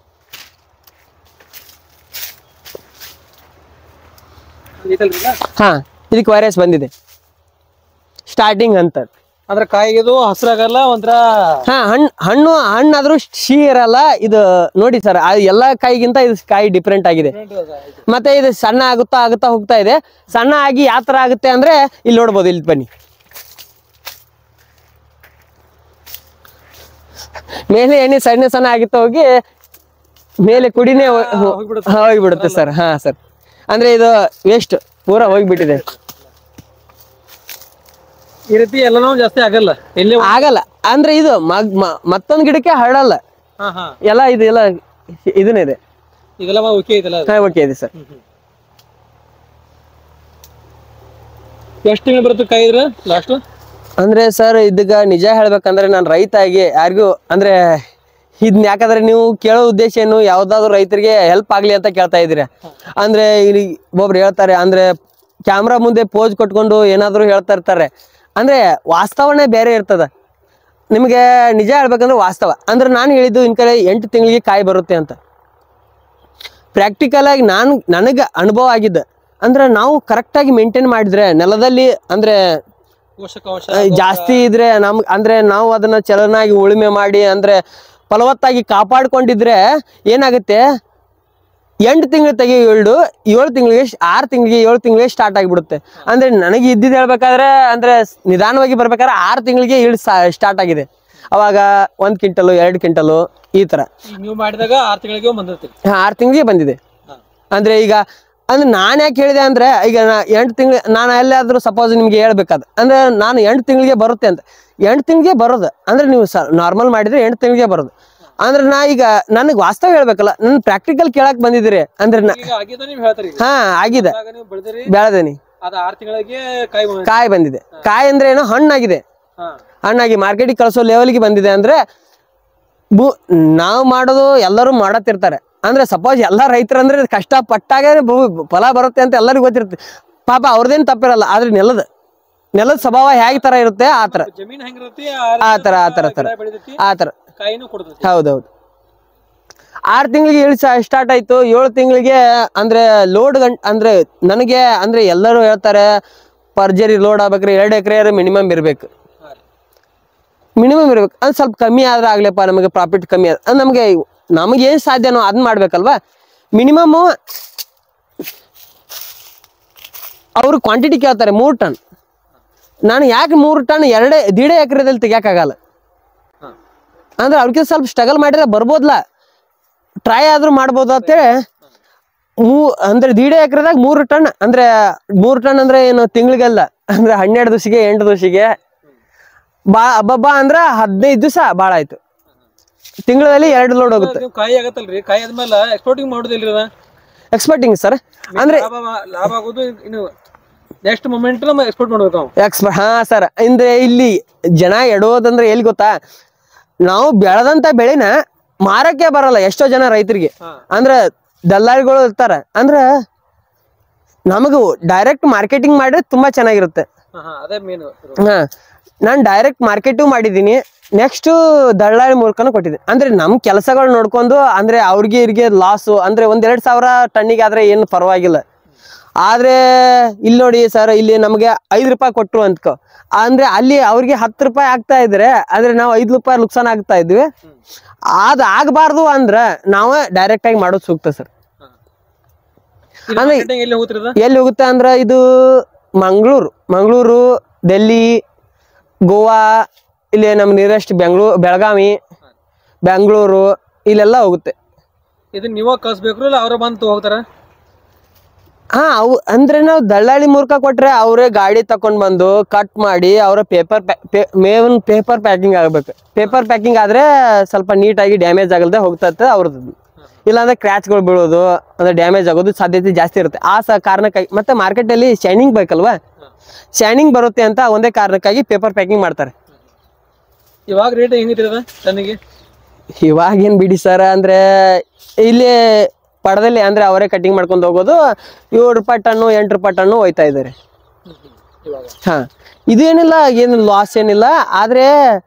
ಐತಲ್ರಿಲ್ಲ ಹಾ ಇದಕ್ಕೆ ವೈರಸ್ ಬಂದಿದೆ ಸ್ಟಾರ್ಟಿಂಗ್ ಅಂತ ಅಂದ್ರೆ ಕಾಯಿಗೆದು ಹಸ್ರಾಗಲ್ಲ ಒಂಥರ ಹಾ ಹಣ್ಣು ಹಣ್ಣು ಹಣ್ಣಾದ್ರೂ ಸಿಹಿ ಇರಲ್ಲ ಇದು ನೋಡಿ ಸರ್ ಎಲ್ಲ ಕಾಯಿಗಿಂತ ಇದು ಕಾಯಿ ಡಿಫ್ರೆಂಟ್ ಆಗಿದೆ ಮತ್ತೆ ಇದು ಸಣ್ಣ ಆಗುತ್ತಾ ಆಗುತ್ತಾ ಹೋಗ್ತಾ ಇದೆ ಸಣ್ಣ ಆಗಿ ಯಾವ ತರ ಆಗುತ್ತೆ ಅಂದ್ರೆ ಇಲ್ಲಿ ನೋಡ್ಬೋದು ಇಲ್ಲಿ ಬನ್ನಿ ಮೇಲೆ ಎಣ್ಣೆ ಸಣ್ಣ ಸಣ್ಣ ಆಗುತ್ತಾ ಹೋಗಿ ಮೇಲೆ ಕುಡಿನೇ ಹೋ- ಹೋ- ಹೋಗ್ಬಿಡುತ್ತೆ. ಹೋಗ್ಬಿಡುತ್ತೆ ಸರ್ ಹಾ ಸರ್ ಅಂದ್ರೆ ಇದು ವೇಸ್ಟ್ ಪೂರ ಹೋಗ್ಬಿಟ್ಟಿದೆ ಈ ರೀತಿ ಎಲ್ಲನೂ ಜಾಸ್ತಿ ಆಗಲ್ಲ ಎಲ್ಲಿ ಆಗಲ್ಲ ಅಂದ್ರೆ ಇದು ಮಗ್- ಮ- ಮತ್ತೊಂದ್ ಗಿಡಕ್ಕೆ ಹರಡಲ್ಲ ಹಾ ಹಾ ಎಲ್ಲ ಇದು ಎಲ್ಲ ಇದನ್ನ ಇದೆ ಇದೆಲ್ಲ ಓಕೆ ಐತಲ್ಲ ಅದು? ಹಾ ಓಕೆ ಇದೆ ಸರ್ ಎಷ್ಟು ತಿಂಗಳು ಬರುತ್ತೆ ಕಾಯಿ ಇದ್ರ ಲಾಸ್ಟ್ ಅಂದ್ರೆ ಸರ್ ಇದೀಗ ನಿಜ ಹೇಳ್ಬೇಕಂದ್ರೆ ನಾನು ರೈತ ಆಗಿ ಯಾರಿಗೂ ಅಂದ್ರೆ ಇದನ್ನ ಯಾಕಂದ್ರೆ ನೀವು ಕೇಳೋ ಉದ್ದೇಶ ಏನು ಯಾವ್ದಾದ್ರು ರೈತರಿಗೆ ಹೆಲ್ಪ್ ಆಗ್ಲಿ ಅಂತ ಕೇಳ್ತಾ ಇದ್ದೀರಾ ಅಂದ್ರೆ ಇಲ್ಲಿ ಒಬ್ರು ಹೇಳ್ತಾರೆ ಅಂದ್ರೆ ಕ್ಯಾಮ್ರಾ ಮುಂದೆ ಪೋಸ್ ಕೊಟ್ಕೊಂಡು ಏನಾದ್ರು ಹೇಳ್ತಾ ಇರ್ತಾರೆ ಅಂದ್ರೆ ವಾಸ್ತವನೇ ಬೇರೆ ಇರ್ತದ ನಿಮಗೆ ನಿಜ ಹೇಳ್ಬೇಕಂದ್ರೆ ವಾಸ್ತವ ಅಂದ್ರೆ ನಾನು ಹೇಳಿದ್ದು ಇನ್ ಕಡೆ ಎಂಟು ತಿಂಗಳಿಗೆ ಕಾಯಿ ಬರುತ್ತೆ ಅಂತ ಪ್ರಾಕ್ಟಿಕಲ್ ಆಗಿ ನಾನು ನನಗೆ ಅನುಭವ ಆಗಿದ್ದ ಅಂದ್ರೆ ನಾವು ಕರೆಕ್ಟಾಗಿ ಮೇಂಟೈನ್ ಮಾಡಿದ್ರೆ ನೆಲದಲ್ಲಿ ಅಂದ್ರೆ ಪೋಷಕಾಂಶ ಆ, ಜಾಸ್ತಿ ಇದ್ರೆ ನಮ್ ಅಂದ್ರೆ ನಾವು ಅದನ್ನ ಚಲನಾಗಿ ಉಳುಮೆ ಮಾಡಿ ಅಂದ್ರೆ ಫಲವತ್ತಾಗಿ ಕಾಪಾಡ್ಕೊಂಡಿದ್ರೆ ಏನಾಗುತ್ತೆ ಎಂಟು ತಿಂಗಳು ತೆಗಿಯೋ ಈಲ್ಡು ಏಳು ತಿಂಗಳಿಗೆ ಆರು ತಿಂಗಳಿಗೆ ಏಳು ತಿಂಗಳಿಗೆ ಸ್ಟಾರ್ಟ್ ಆಗಿಬಿಡುತ್ತೆ ಅಂದ್ರೆ ನನಗೆ ಇದ್ದಿದ್ದು ಹೇಳ್ಬೇಕಾದ್ರೆ ಅಂದ್ರೆ ಸ್- ನಿಧಾನವಾಗಿ ಬರ್ಬೇಕಾದ್ರೆ ಆರು ತಿಂಗಳಿಗೆ ಈಲ್ಡ್ ಸ್ಟಾರ್ಟ್ ಆಗಿದೆ ಅವಾಗ ಒಂದ್ ಕ್ವಿಂಟಲು ಎರಡು ಕ್ವಿಂಟಲು ಈ ತರ ಈಗ ನೀವು ಮಾಡಿದಾಗ ಆರು ತಿಂಗಳಿಗೆ ಬಂದಿರ್ತೀರಿ ಹಾ, ಆರು ತಿಂಗಳಿಗೆ ಬಂದಿದೆ ಹಾ. ಅಂದ್ರೆ ಈಗ ಅಂದ್ರೆ ನಾನು ಯಾಕೆ ಹೇಳಿದೆ ಅಂದ್ರೆ ಈಗ ನಾ ಎಂಟು ತಿಂಗಳು ನಾನು ಎಲ್ಲಾದ್ರೂ ಸಪೋಸ್ ನಿಮ್ಗೆ ಹೇಳ್ಬೇಕಾದ ಅಂದ್ರೆ ನಾನು ಎಂಟು ತಿಂಗಳಿಗೆ ಬರುತ್ತೆ ಅಂತ ಎಂಟು ತಿಂಗಳಿಗೆ ಬರೋದು ಅಂದ್ರೆ ನೀವು ಸ ನಾರ್ಮಲ್ ಮಾಡಿದ್ರೆ ಎಂಟು ತಿಂಗಳಿಗೆ ಬರೋದು ಅಂದ್ರೆ ನಾ ಈಗ ನನಗೆ ವಾಸ್ತವ ಹೇಳ್ಬೇಕಲ್ಲ ನನ್ನ ಪ್ರಾಕ್ಟಿಕಲ್ ಕೇಳಕ್ ಬಂದಿದ್ದೀರಿ ಅಂದ್ರೆ ನಾ ಈಗ ಆಗಿದ್ದು ನೀವು ಹೇಳ್ತೀರಿ ಈಗ ಹಾ ಆಗಿದೆ ಆಗ ನೀವು ಬೆಳೆದಿರಿ ಬೆಳೆದೇನಿ ಅದ ಆರು ತಿಂಗಳಿಗೆ ಕಾಯಿ ಬಂದಿದೆ ಕಾಯಿ ಬಂದಿದೆ ಕಾಯಿ ಅಂದ್ರೆ ಏನೋ ಹಣ್ಣಾಗಿದೆ ಹಾ ಹಣ್ಣಾಗಿ ಮಾರ್ಕೆಟಿಗೆ ಕಳಿಸೋ ಲೆವೆಲ್ಗೆ ಬಂದಿದೆ ಅಂದ್ರೆ ಬು ನಾವು ಮಾಡೋದು ಎಲ್ಲರೂ ಮಾಡತ್ತಿರ್ತಾರೆ ಅಂದ್ರೆ ಸಪೋಸ್ ಎಲ್ಲ ರೈತರು ಅಂದ್ರೆ ಕಷ್ಟ ಪಟ್ಟಾಗ ಭೂ- ಫಲ ಬರುತ್ತೆ ಅಂತ ಎಲ್ಲರಿಗೂ ಗೊತ್ತಿರುತ್ತೆ ಪಾಪ ಅವ್ರದ್ದೇನು ತಪ್ಪಿರಲ್ಲ ಆದ್ರೆ ನೆಲದ ನೆಲದ ಸ್ವಭಾವ ಹೇಗೆ ತರ ಇರುತ್ತೆ ಆ ತರ ಜಮೀನ್ ಹೆಂಗಿರತಿ ಆ ತರ ಆ ತರ ತರ ಬೆಳಿತೈತಿ ಆ ತರ ಕಾಯಿನೂ ಕೊಡ್ತೈತಿ ಹೌದೌದು ಆರು ತಿಂಗಳಿಗೆ ಇಳಿ ಸ್ಟಾರ್ಟ್ ಆಯ್ತು ಏಳು ತಿಂಗಳಿಗೆ ಅಂದ್ರೆ ಲೋಡ್ ಗಂಟ್ ಅಂದ್ರೆ ನನಗೆ ಅಂದ್ರೆ ಎಲ್ಲರೂ ಹೇಳ್ತಾರೆ ಪರ್ಜರಿ ಲೋಡ್ ಆಗ್ಬೇಕ್ರಿ ಎರಡು ಎಕರೆ ಮಿನಿಮಮ್ ಇರ್ಬೇಕು ಹಾ ರೀ. ಮಿನಿಮಮ್ ಇರ್ಬೇಕು ಅದು ಸ್ವಲ್ಪ ಕಮ್ಮಿ ಆದ್ರೆ ಆಗ್ಲಪ್ಪ ನಮಗೆ ಪ್ರಾಫಿಟ್ ಕಮ್ಮಿ ಆದ್ರೆ ಅದು ನಮಗೆ ನಮಗೆ ಏನು ಸಾಧ್ಯನೋ ಅದನ್ನ ಮಾಡ್ಬೇಕಲ್ವಾ ಮಿನಿಮಮ್ ಅವರು ಕ್ವಾಂಟಿಟಿ ಕೇಳ್ತಾರೆ ಮೂರು ಟನ್ ನಾನು ಯಾಕೆ ಮೂರು ಟನ್ ಎರಡೇ ದೀಡೇ ಎಕರೆದಲ್ಲಿ ತೆಗಿಯೋಕ್ಕಾಗಲ್ಲ ಹಾ. ಅಂದ್ರೆ ಅವ್ರಿಗೆ ಸ್ವಲ್ಪ ಸ್ಟ್ರಗಲ್ ಮಾಡಿದ್ರೆ ಬರ್ಬೋದ್ಲ ಟ್ರೈ ಆದ್ರೂ ಮಾಡ್ಬೋದು ಅಂತೇಳಿ ಮೂ ಅಂದ್ರೆ ದೀಡೆ ಎಕರೆದಾಗ ಮೂರು ಟನ್ ಅಂದ್ರೆ ಮೂರು ಟನ್ ಅಂದ್ರೆ ಏನು ತಿಂಗಳಿಗೆಲ್ಲ ಅಂದ್ರೆ ಹನ್ನೆರಡು ದಿವಸಿಗೆ ಎಂಟು ದಿವಸಿಗೆ ಬಾ ಹಬ್ಬಬ್ಬ ಅಂದ್ರ ಹದಿನೈದು ದಿವಸ ಭಾಳ ಆಯ್ತು ತಿಂಗಳಲ್ಲಿ ಎರಡು ಲೋಡ್ ಹೋಗುತ್ತೆ ನೀವು ಕಾಯಿ ಆಗತ್ತಲ್ರಿ ಕಾಯಿ ಆದ್ಮೇಲೆ ಎಕ್ಸ್ಪೋರ್ಟಿಂಗ್ ಮಾಡೋದಿಲ್ರಿ ಅದ ಎಕ್ಸ್ಪೆಕ್ಟಿಂಗ್ ಸರ್ ಅಂದ್ರೆ ಲಾಭ ಲಾಭ ಆಗೋದು ಇನ್ನು ನೆಕ್ಸ್ಟ್ ಮೊಮೆಂಟ್ ನಮ್ಮ ಎಕ್ಸ್ಪೋರ್ಟ್ ಮಾಡ್ಬೇಕು ನಾವು ಎಕ್ಸ್ಪ ಹಾ ಸರ್ ಅಂದ್ರೆ ಇಲ್ಲಿ ಜನ ಎಡೋದಂದ್ರೆ ಎಲ್ಲಿ ಗೊತ್ತಾ ನಾವು ಬೆಳೆದಂತ ಬೆಳೆನ ಮಾರಕ್ಕೆ ಬರಲ್ಲ ಎಷ್ಟೋ ಜನ ರೈತರಿಗೆ ಹಾ. ಅಂದ್ರೆ ದಲ್ಲಾಳಿಗಳು ಇರ್ತಾರ ಅಂದ್ರ ನಮಗೂ ಡೈರೆಕ್ಟ್ ಮಾರ್ಕೆಟಿಂಗ್ ಮಾಡಿದ್ರೆ ತುಂಬಾ ಚೆನ್ನಾಗಿರುತ್ತೆ ಹಾ ಹಾ ಅದೇ ಮೇನ್ ಹಾ ನಾನು ಡೈರೆಕ್ಟ್ ಮಾರ್ಕೆಟು ಮಾಡಿದ್ದೀನಿ ನೆಕ್ಸ್ಟ್ ದಳ್ಳಾಳಿ ಮೂಲಕನೂ ಕೊಟ್ಟಿದ್ದೀನಿ ಅಂದ್ರೆ ನಮ್ಮ ಕೆಲಸಗಳು ನೋಡ್ಕೊಂಡು ಅಂದ್ರೆ ಅವ್ರಿಗೆ ಇವ್ರಿಗೆ ಲಾಸು ಅಂದ್ರೆ ಒಂದೆರಡು ಸಾವಿರ ಟನ್ನಿಗೆ ಆದ್ರೆ ಏನು ಪರವಾಗಿಲ್ಲ ಆದ್ರೆ ಇಲ್ಲಿ ನೋಡಿ ಸರ್ ಇಲ್ಲಿ ನಮಗೆ ಐದು ರೂಪಾಯಿ ಕೊಟ್ರು ಅಂದ್ಕೋ ಅಂದ್ರೆ ಅಲ್ಲಿ ಅವ್ರಿಗೆ ಹತ್ತು ರೂಪಾಯಿ ಆಗ್ತಾ ಇದ್ರೆ ಆದ್ರೆ ನಾವು ಐದು ರೂಪಾಯಿ ನುಕ್ಸಾನ್ ಆಗ್ತಾ ಇದ್ವಿ ಅದ್ ಆಗಬಾರ್ದು ಅಂದ್ರೆ ನಾವೇ ಡೈರೆಕ್ಟ್ ಆಗಿ ಮಾಡೋದು ಸೂಕ್ತ ಸರ್ ಅಂದ್ರೆ- ಮಾರ್ಕೆಟಿಂಗ್ ಎಲ್ಲಿ ಹೋಗ್ತಿರದ ಎಲ್ಲಿ ಹೋಗುತ್ತೆ ಅಂದ್ರೆ ಇದು ಮಂಗಳೂರು ಮಂಗಳೂರು ಡೆಲ್ಲಿ ಗೋವಾ ಇಲ್ಲಿ ನಮ್ಮ ನಿಯರೆಸ್ಟ್ ಬೆಂಗಳೂರು ಬೆಳಗಾವಿ ಬೆಂಗಳೂರು ಇಲ್ಲೆಲ್ಲ ಹೋಗುತ್ತೆ ಇದನ್ನ ನೀವ ಕಳ್ಸ್ಬೇಕ್ರು ಇಲ್ಲ ಅವ್ರ ಬಂದು ಹೋಗ್ತಾರ ಹಾ ಅವು ಅಂದ್ರೆ ನಾವು ದಳ್ಳಾಳಿ ಮೂಲಕ ಕೊಟ್ರೆ ಅವರೇ ಗಾಡಿ ತಕೊಂಡ್ ಬಂದು ಕಟ್ ಮಾಡಿ ಅವರ ಪೇಪರ್ ಮೇವನ್ ಪೇಪರ್ ಪ್ಯಾಕಿಂಗ್ ಆಗ್ಬೇಕು ಪೇಪರ್ ಪ್ಯಾಕಿಂಗ್ ಆದ್ರೆ ಸ್ವಲ್ಪ ನೀಟಾಗಿ ಡ್ಯಾಮೇಜ್ ಆಗಲ್ದೆ ಹೋಗ್ತತ್ತೆ ಅವ್ರದ್ದು ಇಲ್ಲಾಂದ್ರೆ ಕ್ರ್ಯಾಚ್ಗಳು ಬೀಳೋದು ಅಂದ್ರೆ ಡ್ಯಾಮೇಜ್ ಆಗೋದು ಸಾಧ್ಯತೆ ಜಾಸ್ತಿ ಇರುತ್ತೆ ಆ ಸ ಕಾರಣಕ್ಕಾಗಿ ಮತ್ತೆ ಮಾರ್ಕೆಟಲ್ಲಿ ಶೈನಿಂಗ್ ಬೇಕಲ್ವಾ ಶೈನಿಂಗ್ ಬರುತ್ತೆ ಅಂತ ಒಂದೇ ಕಾರಣಕ್ಕಾಗಿ ಪೇಪರ್ ಪ್ಯಾಕಿಂಗ್ ಮಾಡ್ತಾರೆ ಇವಾಗ ರೇಟ್ ಹೆಂಗಿಟ್ಟಿರದ ಟನ್ನಿಗೆ ಇವಾಗೇನ್ ಬಿಡಿ ಸರ್ ಅಂದ್ರೆ ಇಲ್ಲಿ ಪಡದಲ್ಲಿ ಅಂದ್ರೆ ಅವರೇ ಕಟಿಂಗ್ ಮಾಡ್ಕೊಂಡು ಹೋಗೋದು ಏಳು ರೂಪಾಯಿ ಟನ್ನು ಎಂಟು ರೂಪಾಯಿ ಟನ್ನು ಹೋಯ್ತಾ ಇದ್ದಾರೆ ಇವಾಗ ಹಾ ಇದೇನಿಲ್ಲ ಏನು ಲಾಸ್ ಏನಿಲ್ಲ ಆದ್ರೆ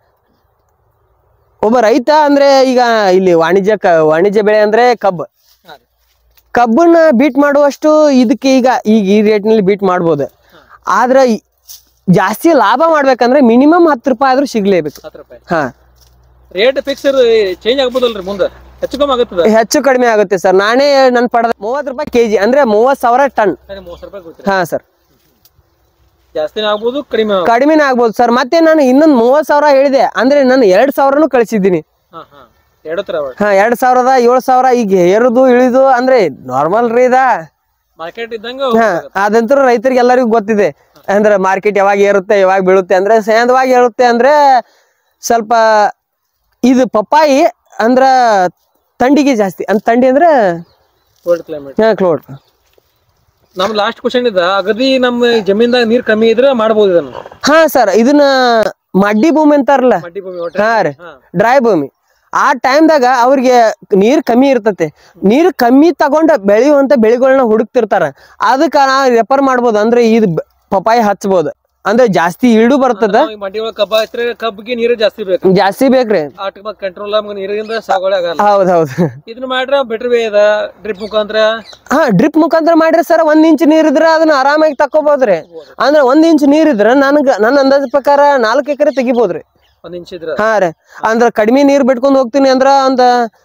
ಒಬ್ಬ ರೈತ ಅಂದ್ರೆ ಈಗ ಇಲ್ಲಿ ವಾಣಿಜ್ಯ ಕ ವಾಣಿಜ್ಯ ಬೆಳೆ ಅಂದ್ರೆ ಕಬ್ಬು ಹಾ ರೀ. ಕಬ್ಬನ್ನ ಬೀಟ್ ಮಾಡುವಷ್ಟು ಇದಕ್ಕೆ ಈಗ ಈಗ ಈ ರೇಟ್ನಲ್ಲಿ ಬೀಟ್ ಮಾಡ್ಬೋದು ಆದ್ರೆ ಈ- ಜಾಸ್ತಿ ಲಾಭ ಮಾಡ್ಬೇಕಂದ್ರೆ ಮಿನಿಮಮ್ ಹತ್ತು ರೂಪಾಯಿ ಆದ್ರೂ ಸಿಗ್ಲೇಬೇಕು ಹತ್ತು ರೂಪಾಯಿ ಹಾ ರೇಟ್ ಫಿಕ್ಸ್ ಚೇಂಜ್ ಆಗ್ಬೋದಲ್ರಿ ಮುಂದೆ ಹೆಚ್ಚು ಕಮ್ಮಿ ಆಗುತ್ತದ ಹೆಚ್ಚು ಕಡಿಮೆ ಆಗುತ್ತೆ ಸರ್ ನಾನೇ ನನ್ ಪಡೆದ ಮೂವತ್ತು ರೂಪಾಯಿ ಕೆಜಿ ಅಂದ್ರೆ ಮೂವತ್ತು ಸಾವಿರ ಟನ್ ಮೂವತ್ತು ರೂಪಾಯಿ ಕೊಡ್ತೀರಿ ಹಾ ಸರ್ ಜಾಸ್ತಿನೇ ಆಗ್ಬೋದು ಕಡಿಮೆ ಆಗ್ಬೋದು. ಕಡಿಮೆನೇ ಆಗ್ಬೋದು ಸರ್ ಮತ್ತೆ ನಾನು ಇನ್ನೊಂದು ಮೂವತ್ತು ಸಾವಿರ ಹೇಳಿದೆ ಅಂದ್ರೆ ನಾನು ಎರಡ್ ಸಾವಿರನು ಕಳಿಸಿದ್ದೀನಿ ಹಾ ಹಾ ಎರಡು ತರ ಹಾ ಎರಡ್ ಸಾವಿರದ ಏಳು ಸಾವಿರ ಈಗ ಏರುದು ಇಳಿದು ಅಂದ್ರೆ ನಾರ್ಮಲ್ ರೀ ಇದ ಮಾರ್ಕೆಟ್ ಇದ್ದಂಗ ಹಾ ಅದಂತೂ ರೈತರಿಗೆ ಎಲ್ಲರಿಗೂ ಗೊತ್ತಿದೆ ಅಂದ್ರೆ ಮಾರ್ಕೆಟ್ ಯಾವಾಗ ಏರುತ್ತೆ ಯಾವಾಗ ಬೀಳುತ್ತೆ ಅಂದ್ರೆ ಸೇಂದವಾಗಿ ಏರುತ್ತೆ ಅಂದ್ರೆ ಸ್ವಲ್ಪ ಇದು ಪಪ್ಪಾಯಿ ಅಂದ್ರ ತಂಡಿಗೆ ಜಾಸ್ತಿ ಅಂತ ತಂಡಿ ಅಂದ್ರೆ ಕೋಲ್ಡ್ ಕ್ಲೈಮೇಟ್ ಹಾ ಕ್ಲೋಡ್ ನಮ್ ಲಾಸ್ಟ್ ಕ್ವಶನ್ ಇದ್ದ ಅಗದಿ ನಮ್ಮ ಜಮೀನ್ದಾಗ ನೀರ್ ಕಮ್ಮಿ ಇದ್ರೆ ಮಾಡ್ಬೋದು ಇದನ್ನ ಹಾ ಸರ್ ಇದನ್ನ ಮಡ್ಡಿ ಭೂಮಿ ಅಂತಾರಲ್ಲ ಮಡ್ಡಿ ಭೂಮಿ ಒಟ್ರೆ ಹಾ ರೀ ಹಾ ಡ್ರೈ ಭೂಮಿ ಆ ಟೈಮ್ದಾಗ ಅವ್ರಿಗೆ ನೀರ್ ಕಮ್ಮಿ ಇರ್ತತೆ ನೀರ್ ಕಮ್ಮಿ ತಗೊಂಡ ಬೆಳೆಯುವಂತ ಬೆಳೆಗಳನ್ನ ಹುಡುಕ್ತಿರ್ತಾರ ಅದಕ್ಕ ನಾ ರೆಫರ್ ಮಾಡ್ಬೋದು ಅಂದ್ರೆ ಇದು ಬ- ಪಪಾಯಿ ಹಚ್ಬೋದು ಅಂದ್ರೆ ಜಾಸ್ತಿ ಈಡು ಬರ್ತದ ನಾವ್ ಈ ಮಡ್ಡಿ ಒಳಗ್ ಕಬ್ಬ ಹಚ್ಚಿದ್ರೆ ಕಬ್ಬಿಗೆ ನೀರು ಜಾಸ್ತಿ ಬೇಕು ಜಾಸ್ತಿ ಬೇಕ್ರಿ ಆಟ ಕಂಟ್ರೋಲ್ ನಮ್ಗೆ ನೀರಿಂದ ಸಾಗುವಳಿ ಆಗಲ್ಲ ಹೌದ್ ಹೌದ್ ಇದನ್ನ ಮಾಡ್ರೆ ಬೆಟರ್ ವೇ ಅದ ಡ್ರಿಪ್ ಮುಖಾಂತರ ಹಾ ಡ್ರಿಪ್ ಮುಖಾಂತರ ಮಾಡ್ರಿ ಸರ್ ಒಂದ್ ಇಂಚ್ ನೀರ್ ಇದ್ರೆ ಅದನ್ನ ಆರಾಮಾಗಿ ತಕೋಬಹುದ್ರಿ ಅಂದ್ರೆ ಒಂದ್ ಇಂಚ್ ನೀರ್ ಇದ್ರ ನನ್ಗ ನನ್ನ ಅಂದಾಜ್ ಪ್ರಕಾರ ನಾಲ್ಕು ಎಕರೆ ತೆಗಿಬೋದ್ರಿ ಒಂದ್ ಇಂಚ್ ಇದ್ರ ಹಾ ರೀ ಅಂದ್ರ ಕಡಿಮೆ ನೀರ್ ಬಿಟ್ಕೊಂಡ್ ಹೋಗ್ತೀನಿ ಅಂದ್ರ ಒಂದ್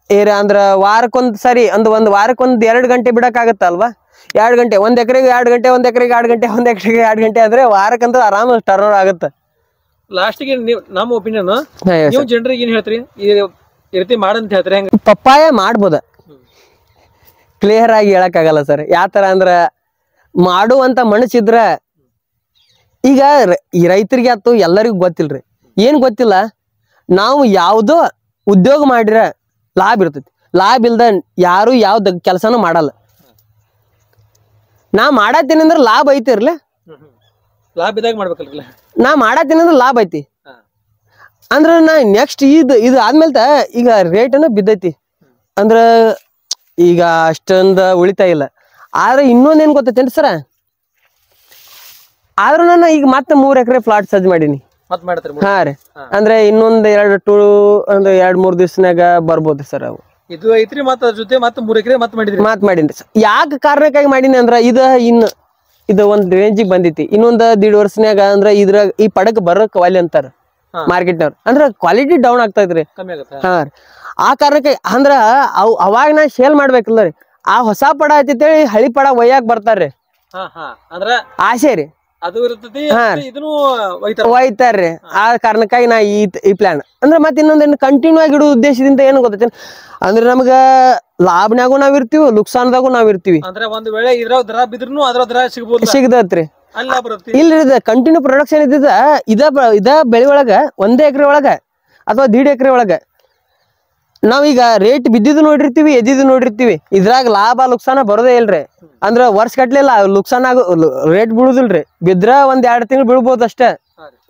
ಏರ ಅಂದ್ರ ವಾರಕ್ಕೊಂದ್ ಸರಿ ಒಂದು ಒಂದ್ ವಾರಕ್ಕೊಂದ್ ಎರಡ್ ಗಂಟೆ ಬಿಡಕ್ಕಾಗತ್ತಲ್ವಾ ಎರಡ್ ಗಂಟೆ ಒಂದ್ ಎಕರೆಗೆ ಎರಡ್ ಗಂಟೆ ಒಂದ್ ಎಕರೆಗೆ ಎರಡ್ ಗಂಟೆ ಒಂದ್ ಎಕರೆಗೆ ಎರಡ್ ಗಂಟೆ ಆದ್ರೆ ವಾರಕ್ಕಂತೂ ಆರಾಮ ಟರ್ನ್ ಓವರ್ ಆಗುತ್ತೆ ಲಾಸ್ಟಿಗೆ ನೀವು ನಮ್ಮ ಒಪಿನಿಯನ್ ಹಾ, yes, ನೀವು ಜನರಿಗೆ ಏನ್ ಹೇಳ್ತೀರಿ ಈ ಈ ರೀತಿ ಮಾಡಂತ ಹೇಳ್ತೀರಿ ಹೆಂಗ ಪಪ್ಪಾಯ ಮಾಡ್ಬೋದ ಕ್ಲಿಯರ್ ಆಗಿ ಹೇಳಕ್ಕಾಗಲ್ಲ ಸರ್ ಯಾವ ತರ ಅಂದ್ರ ಮಾಡುವಂತ ಮನಸ್ಸಿದ್ರ ಈಗ ರ- ಈ ರೈತರಿಗೆ ಆತು ಎಲ್ಲರಿಗೂ ಗೊತ್ತಿಲ್ರಿ ಏನ್ ಗೊತ್ತಿಲ್ಲ ನಾವು ಯಾವ್ದೋ ಉದ್ಯೋಗ ಮಾಡಿರ ಲಾಭ ಇರ್ತೈತಿ ಲಾಭ ಇಲ್ದ ಯಾರು ಯಾವ್ದು ಕೆಲಸನೂ ಮಾಡಲ್ಲ ನಾ ಮಾಡತ್ತೀನಿ ಅಂದ್ರೆ ಲಾಭ ಐತಿರ್ಲಿ ಲಾಭ ಇದಾಗ ಮಾಡ್ಬೇಕಲ್ರಲ್ಲ ನಾ ಮಾಡತ್ತೀನಿ ಅಂದ್ರೆ ಲಾಭ ಐತಿ ಹಾ. ಅಂದ್ರ ನಾ ನೆಕ್ಸ್ಟ್ ಇದು ಇದು ಆದ್ಮೇಲೆ ತ ಈಗ ರೇಟನು ಬಿದ್ದೈತಿ ಅಂದ್ರ ಈಗ ಅಷ್ಟೊಂದು ಉಳಿತಾಯ ಇಲ್ಲ ಆದ್ರೆ ಇನ್ನೊಂದ್ ಏನ್ ಗೊತ್ತೈತೇನ್ರಿ ಸರ ಆದ್ರೂ ನಾನು ಈಗ ಮತ್ತೆ ಮೂರ್ ಎಕರೆ ಫ್ಲಾಟ್ ಸಜ್ಜ್ ಮಾಡೀನಿ ಮತ್ ಮಾಡ್ತೀರಿ ಹಾ ರೀ ಹಾ. ಅಂದ್ರೆ ಇನ್ನೊಂದ್ ಎರಡ್ ಟೂ ಒಂದ್ ಎರಡ್ ಮೂರ್ ದಿವ್ಸನಾಗ ಬರ್ಬೋದು ಸರ್ ಅವು ಇದು ಐತ್ರಿ ಮತ್ತ ಅದ್ರ ಜೊತೆ ಮತ್ತ ಮೂರ್ ಎಕರೆ ಮತ್ ಮಾಡಿದ್ರಿ ಮಾತ್ ಮಾಡೀನಿ ಯಾಕೆ ಕಾರಣಕ್ಕಾಗಿ ಮಾಡೀನಿ ಅಂದ್ರ ಇದ ಇನ್ನು ಇದು ಒಂದ್ ರೇಂಜಿಗೆ ಬಂದೈತಿ ಇನ್ನೊಂದ್ ದೀಡ್ ವರ್ಷನ್ಯಾಗ ಅಂದ್ರ ಇದ್ರ ಈ ಪಡಕ್ ಬರಕ್ ವಾಲಿ ಅಂತಾರ ಹಾ. ಮಾರ್ಕೆಟ್ನವ್ರು ಅಂದ್ರ ಕ್ವಾಲಿಟಿ ಡೌನ್ ಆಗ್ತಾ ಇದ್ರಿ ಕಮ್ಮಿ ಆಗತ್ತ ಹಾ ರೀ. ಆ ಕಾರಣಕ್ಕೆ ಅಂದ್ರ ಅವ್ ಅವಾಗ ನಾ ಸೇಲ್ ಮಾಡ್ಬೇಕಲ್ಲ ರೀ ಆ ಹೊಸ ಪಡ ಐತೇಳಿ ಹಳಿ ಪಡ ಒಯ್ಯಾಕ್ ಬರ್ತಾರ್ರಿ ಹಾ ಹಾ ಅಂದ್ರ ಆಸೆ ರೀ ಅದು ಇರ್ತೈತಿ ಹಾ. ಮತ್ತೆ ಇದನ್ನು ಒಯ್ತಾರ ಒಯ್ತಾರ್ರಿ ಆ ಕಾರಣಕ್ಕಾಗಿ ನಾ ಈ ಈ ಪ್ಲಾನ್ ಅಂದ್ರೆ ಮತ್ತೆ ಇನ್ನೊಂದೇನು ಕಂಟಿನ್ಯೂ ಆಗಿ ಇಡೋ ಉದ್ದೇಶದಿಂದ ಏನು ಗೊತ್ತೈತೆ ಅಂದ್ರೆ ನಮ್ಗ ಲಾಭನ್ಯಾಗೂ ನಾವ್ ಇರ್ತೀವಿ ಲುಕ್ಸಾನ್ದಾಗೂ ನಾವ್ ಇರ್ತೀವಿ ಅಂದ್ರೆ ಒಂದ್ ವೇಳೆ ಇದ್ರಾಗ ದರ ಬಿದ್ರುನು ಅದ್ರ ದರ ಸಿಗ್ಬೋದು ಸಿಗದತ್ರಿ ಅಲ್ಲಿ ಲಾಭ ಬರುತ್ತೆ ಇಲ್ರಿ ಇದು ಕಂಟಿನ್ಯೂ ಪ್ರೊಡಕ್ಷನ್ ಇದ್ದಿದ್ದ ಇದ ಬ- ಇದ ಬೆಳೆ ಒಳಗ ಒಂದೇ ಎಕರೆ ಒಳಗ ಅಥವಾ ದೀಡ್ ಎಕರೆ ಒಳಗ ನಾವೀಗ ರೇಟ್ ಬಿದ್ದಿದ್ದು ನೋಡಿರ್ತೀವಿ ಎದ್ದಿದ್ದು ನೋಡಿರ್ತೀವಿ ಇದ್ರಾಗ ಲಾಭ ಲುಕ್ಸಾನ ಬರೋದೇ ಇಲ್ರಿ ಅಂದ್ರ ವರ್ಷ ಗಟ್ಲೆಲ್ಲ ಲುಕ್ಸಾನ್ ಆಗೋ ರೇಟ್ ಬೀಳುದಿಲ್ರಿ ಬಿದ್ರ ಒಂದ್ ಎರಡ್ ತಿಂಗಳು ಬೀಳ್ಬೋದು ಅಷ್ಟೇ ಹಾ ರೀ.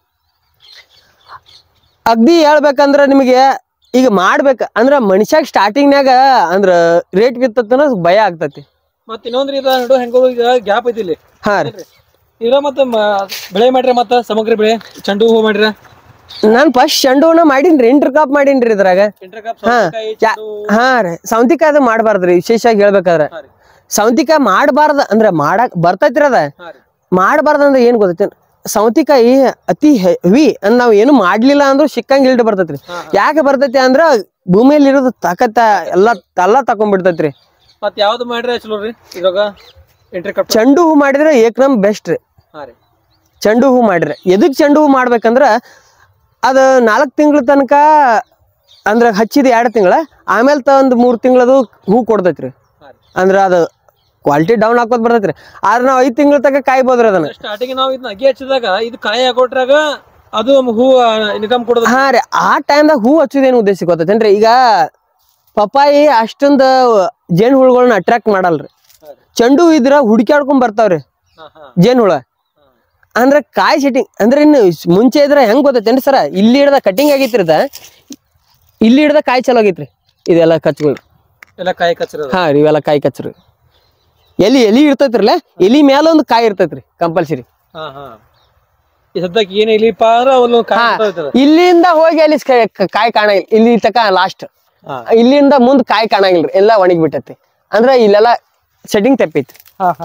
ಅಗ್ದಿ ಹೇಳ್ಬೇಕಂದ್ರ ನಿಮಗೆ ಈಗ ಮಾಡ್ಬೇಕ ಅಂದ್ರ ಮನುಷ್ಯಾಗ ಸ್ಟಾರ್ಟಿಂಗ್ನಾಗ ಅಂದ್ರ ರೇಟ್ ಬಿತ್ತನ ಭಯ ಆಗ್ತತಿ ಮತ್ ಇನ್ನೊಂದ್ರಿ ಇದ ನಡು ಹೆಂಗೋ ಈಗ ಗ್ಯಾಪ್ ಐತಿ ಇಲ್ಲಿ ಹಾ ರೀ ಇದ್ರ ಮತ್ತ ಮ- ಬೆಳೆ ಮಾಡ್ರಿ ಮತ್ತ ಸಮಗ್ರ ಬೆಳೆ ಚಂಡು ಹೂ ಮಾಡ್ರಿ ನಾನ್ ಫಸ್ಟ್ ಚೆಂಡು ಹೂನ ಮಾಡೀನ್ರಿ ಇಂಟರ್ ಕಾಪ್ ಮಾಡೀನ್ರಿ ಇದ್ರಾಗ ಇಂಟರ್ ಕಾಪ್ ಹಾ. ಸೌತೆಕಾಯಿ, ಯಾ- ಚೆಂಡು ಹೂ. ಹಾ ರೀ ಸೌಂತಿಕಾಯಿ ಅದು ಮಾಡಬಾರ್ದ್ರಿ ವಿಶೇಷವಾಗಿ ಹೇಳ್ಬೇಕಾದ್ರ ಹಾ ರೀ. ಸೌಂತಿಕಾಯಿ ಮಾಡಬಾರ್ದ ಅಂದ್ರ ಮಾಡಕ್ ಬರ್ತೈತ್ರಿ ಅದ ಹಾ ರೀ. ಮಾಡಬಾರ್ದ ಅಂದ್ರೆ ಏನ್ ಗೊತ್ತೈತಿ ಸೌಂತಿಕಾಯಿ ಅತಿ ಹೆವಿ ಅಂದ್ ನಾವ್ ಏನು ಮಾಡ್ಲಿಲ್ಲ ಅಂದ್ರೂ ಸಿಕ್ಕಂಗ್ ಇಲ್ಡ್ ಬರ್ತೈತ್ರಿ ಹಾ, ಯಾಕೆ ಬರ್ತೈತಿ ಅಂದ್ರ ಭೂಮಿಯಲ್ಲಿ ಇರೋದು ತಾಕತ್ತ ಎಲ್ಲಾ ಎಲ್ಲಾ ತಕೊಂಡ್ಬಿಡ್ತೈತ್ರಿ ಮತ್ ಯಾವ್ದು ಮಾಡ್ರಿ ಚಲೋ ರೀ ಇದ್ರಾಗ ಇಂಟರ್ ಕಾಪ್ ಚೆಂಡು ಹೂ ಮಾಡಿದ್ರೆ ಏಕ್ದಮ್ ಬೆಸ್ಟ್ ರೀ ಹಾ ರೀ ಚೆಂಡು ಹೂ ಮಾಡ್ರಿ ಎದಕ್ ಚೆಂಡು ಹೂ ಮಾಡ್ಬೇಕಂದ್ರ ಅದ ನಾಲ್ಕು ತಿಂಗಳ ತನಕ ಅಂದ್ರ ಹಚ್ಚಿದ ಎರಡು ತಿಂಗಳ ಆಮೇಲೆ ತ ಒಂದ್ ಮೂರ್ ತಿಂಗಳದು ಹೂ ಕೊಡ್ತೈತ್ರಿ ಹಾ ರೀ ಅಂದ್ರ ಅದು ಕ್ವಾಲಿಟಿ ಡೌನ್ ಹಾಕೋದ್ ಬರ್ತೈತ್ರಿ ಆದ್ರೆ ನಾವು ಐದ್ ತಿಂಗಳ ತನಕ ಕಾಯ್ಬೋದ್ರಿ ಅದನ್ನ ಸ್ಟಾರ್ಟಿಂಗ್ ನಾವು ಇದನ್ನ ಅಗಿ ಹಚ್ಚಿದಾಗ ಇದು ಕಾಯಿ ಹಾಕೊಟ್ರಾಗ ಅದು ಹೂ ಇನ್ಕಮ್ ಕೊಡೋದು ಹಾ ರೀ ಆ ಟೈಮ್ದಾಗ ಹೂ ಹಚ್ಚೋದೇನು ಉದ್ದೇಶ ಗೊತ್ತೈತೇನ್ರಿ ಈಗ ಪಪ್ಪಾಯಿ ಅಷ್ಟೊಂದು ಜೇನ್ ಹುಳುಗಳನ್ನ ಅಟ್ರಾಕ್ಟ್ ಮಾಡಲ್ರಿ ಹಾ ರೀ. ಚೆಂಡು ಹೂ ಇದ್ರ ಹುಡುಕ್ಯಾಡ್ಕೊಂಡ್ ಬರ್ತಾವ್ರಿ ಹಾ ಹಾ ಜೇನ್ ಹುಳ ಹಾ. ಅಂದ್ರೆ ಕಾಯಿ ಸೆಟ್ಟಿಂಗ್ ಅಂದ್ರೆ ಇನ್ನು ಮುಂಚೆ ಇದ್ರೆ ಹೆಂಗ್ ಗೊತ್ತೈತೇನ್ರಿ ಸರ ಇಲ್ಲಿ ಹಿಡ್ದ ಕಟಿಂಗ್ ಆಗೈತ್ರಿ ಅದ ಇಲ್ಲಿ ಹಿಡ್ದ ಕಾಯಿ ಚಲೋ ಆಗೈತ್ರಿ ಇದೆಲ್ಲ ಕಚ್ಗಳು ಎಲ್ಲ ಕಾಯಿ ಕಚ್ಚಿರೋದು ಹಾ ರೀ ಇವೆಲ್ಲ ಕಾಯಿ ಕಚ್ರಿ ಎಲಿ ಎಲಿ ಇರ್ತೈತ್ರಲ್ಲ ಎಲಿ ಮ್ಯಾಲ ಒಂದು ಕಾಯಿ ಇರ್ತೈತ್ರಿ ಕಂಪಲ್ಸರಿ ಹಾ ಹಾ ಈ ಸದ್ಯಕ್ಕೆ ಏನ್ ಇಲ್ಲಿಪ್ಪ ಅಂದ್ರೆ ಒಂದು ಕಾಯಿ ಹಾ. ಬಿಡ್ತಾ ಇರ್ತದೆ. ಇಲ್ಲಿಂದ ಹೋಗಿ ಅಲ್ಲಿ ಕ- ಕ- ಕಾಯಿ ಕಾಣಂಗಿಲ್ಲ ಇಲ್ಲಿ ತಕ ಲಾಸ್ಟ್ ಹಾ ಇಲ್ಲಿಂದ ಮುಂದ್ ಕಾಯಿ ಕಾಣಂಗಿಲ್ರಿ ಎಲ್ಲ ಒಣಗಿ ಬಿಟ್ಟೈತಿ ಅಂದ್ರ ಇಲ್ಲೆಲ್ಲ ಸೆಟ್ಟಿಂಗ್ ತಪ್ಪೈತಿ ಹಾ ಹಾ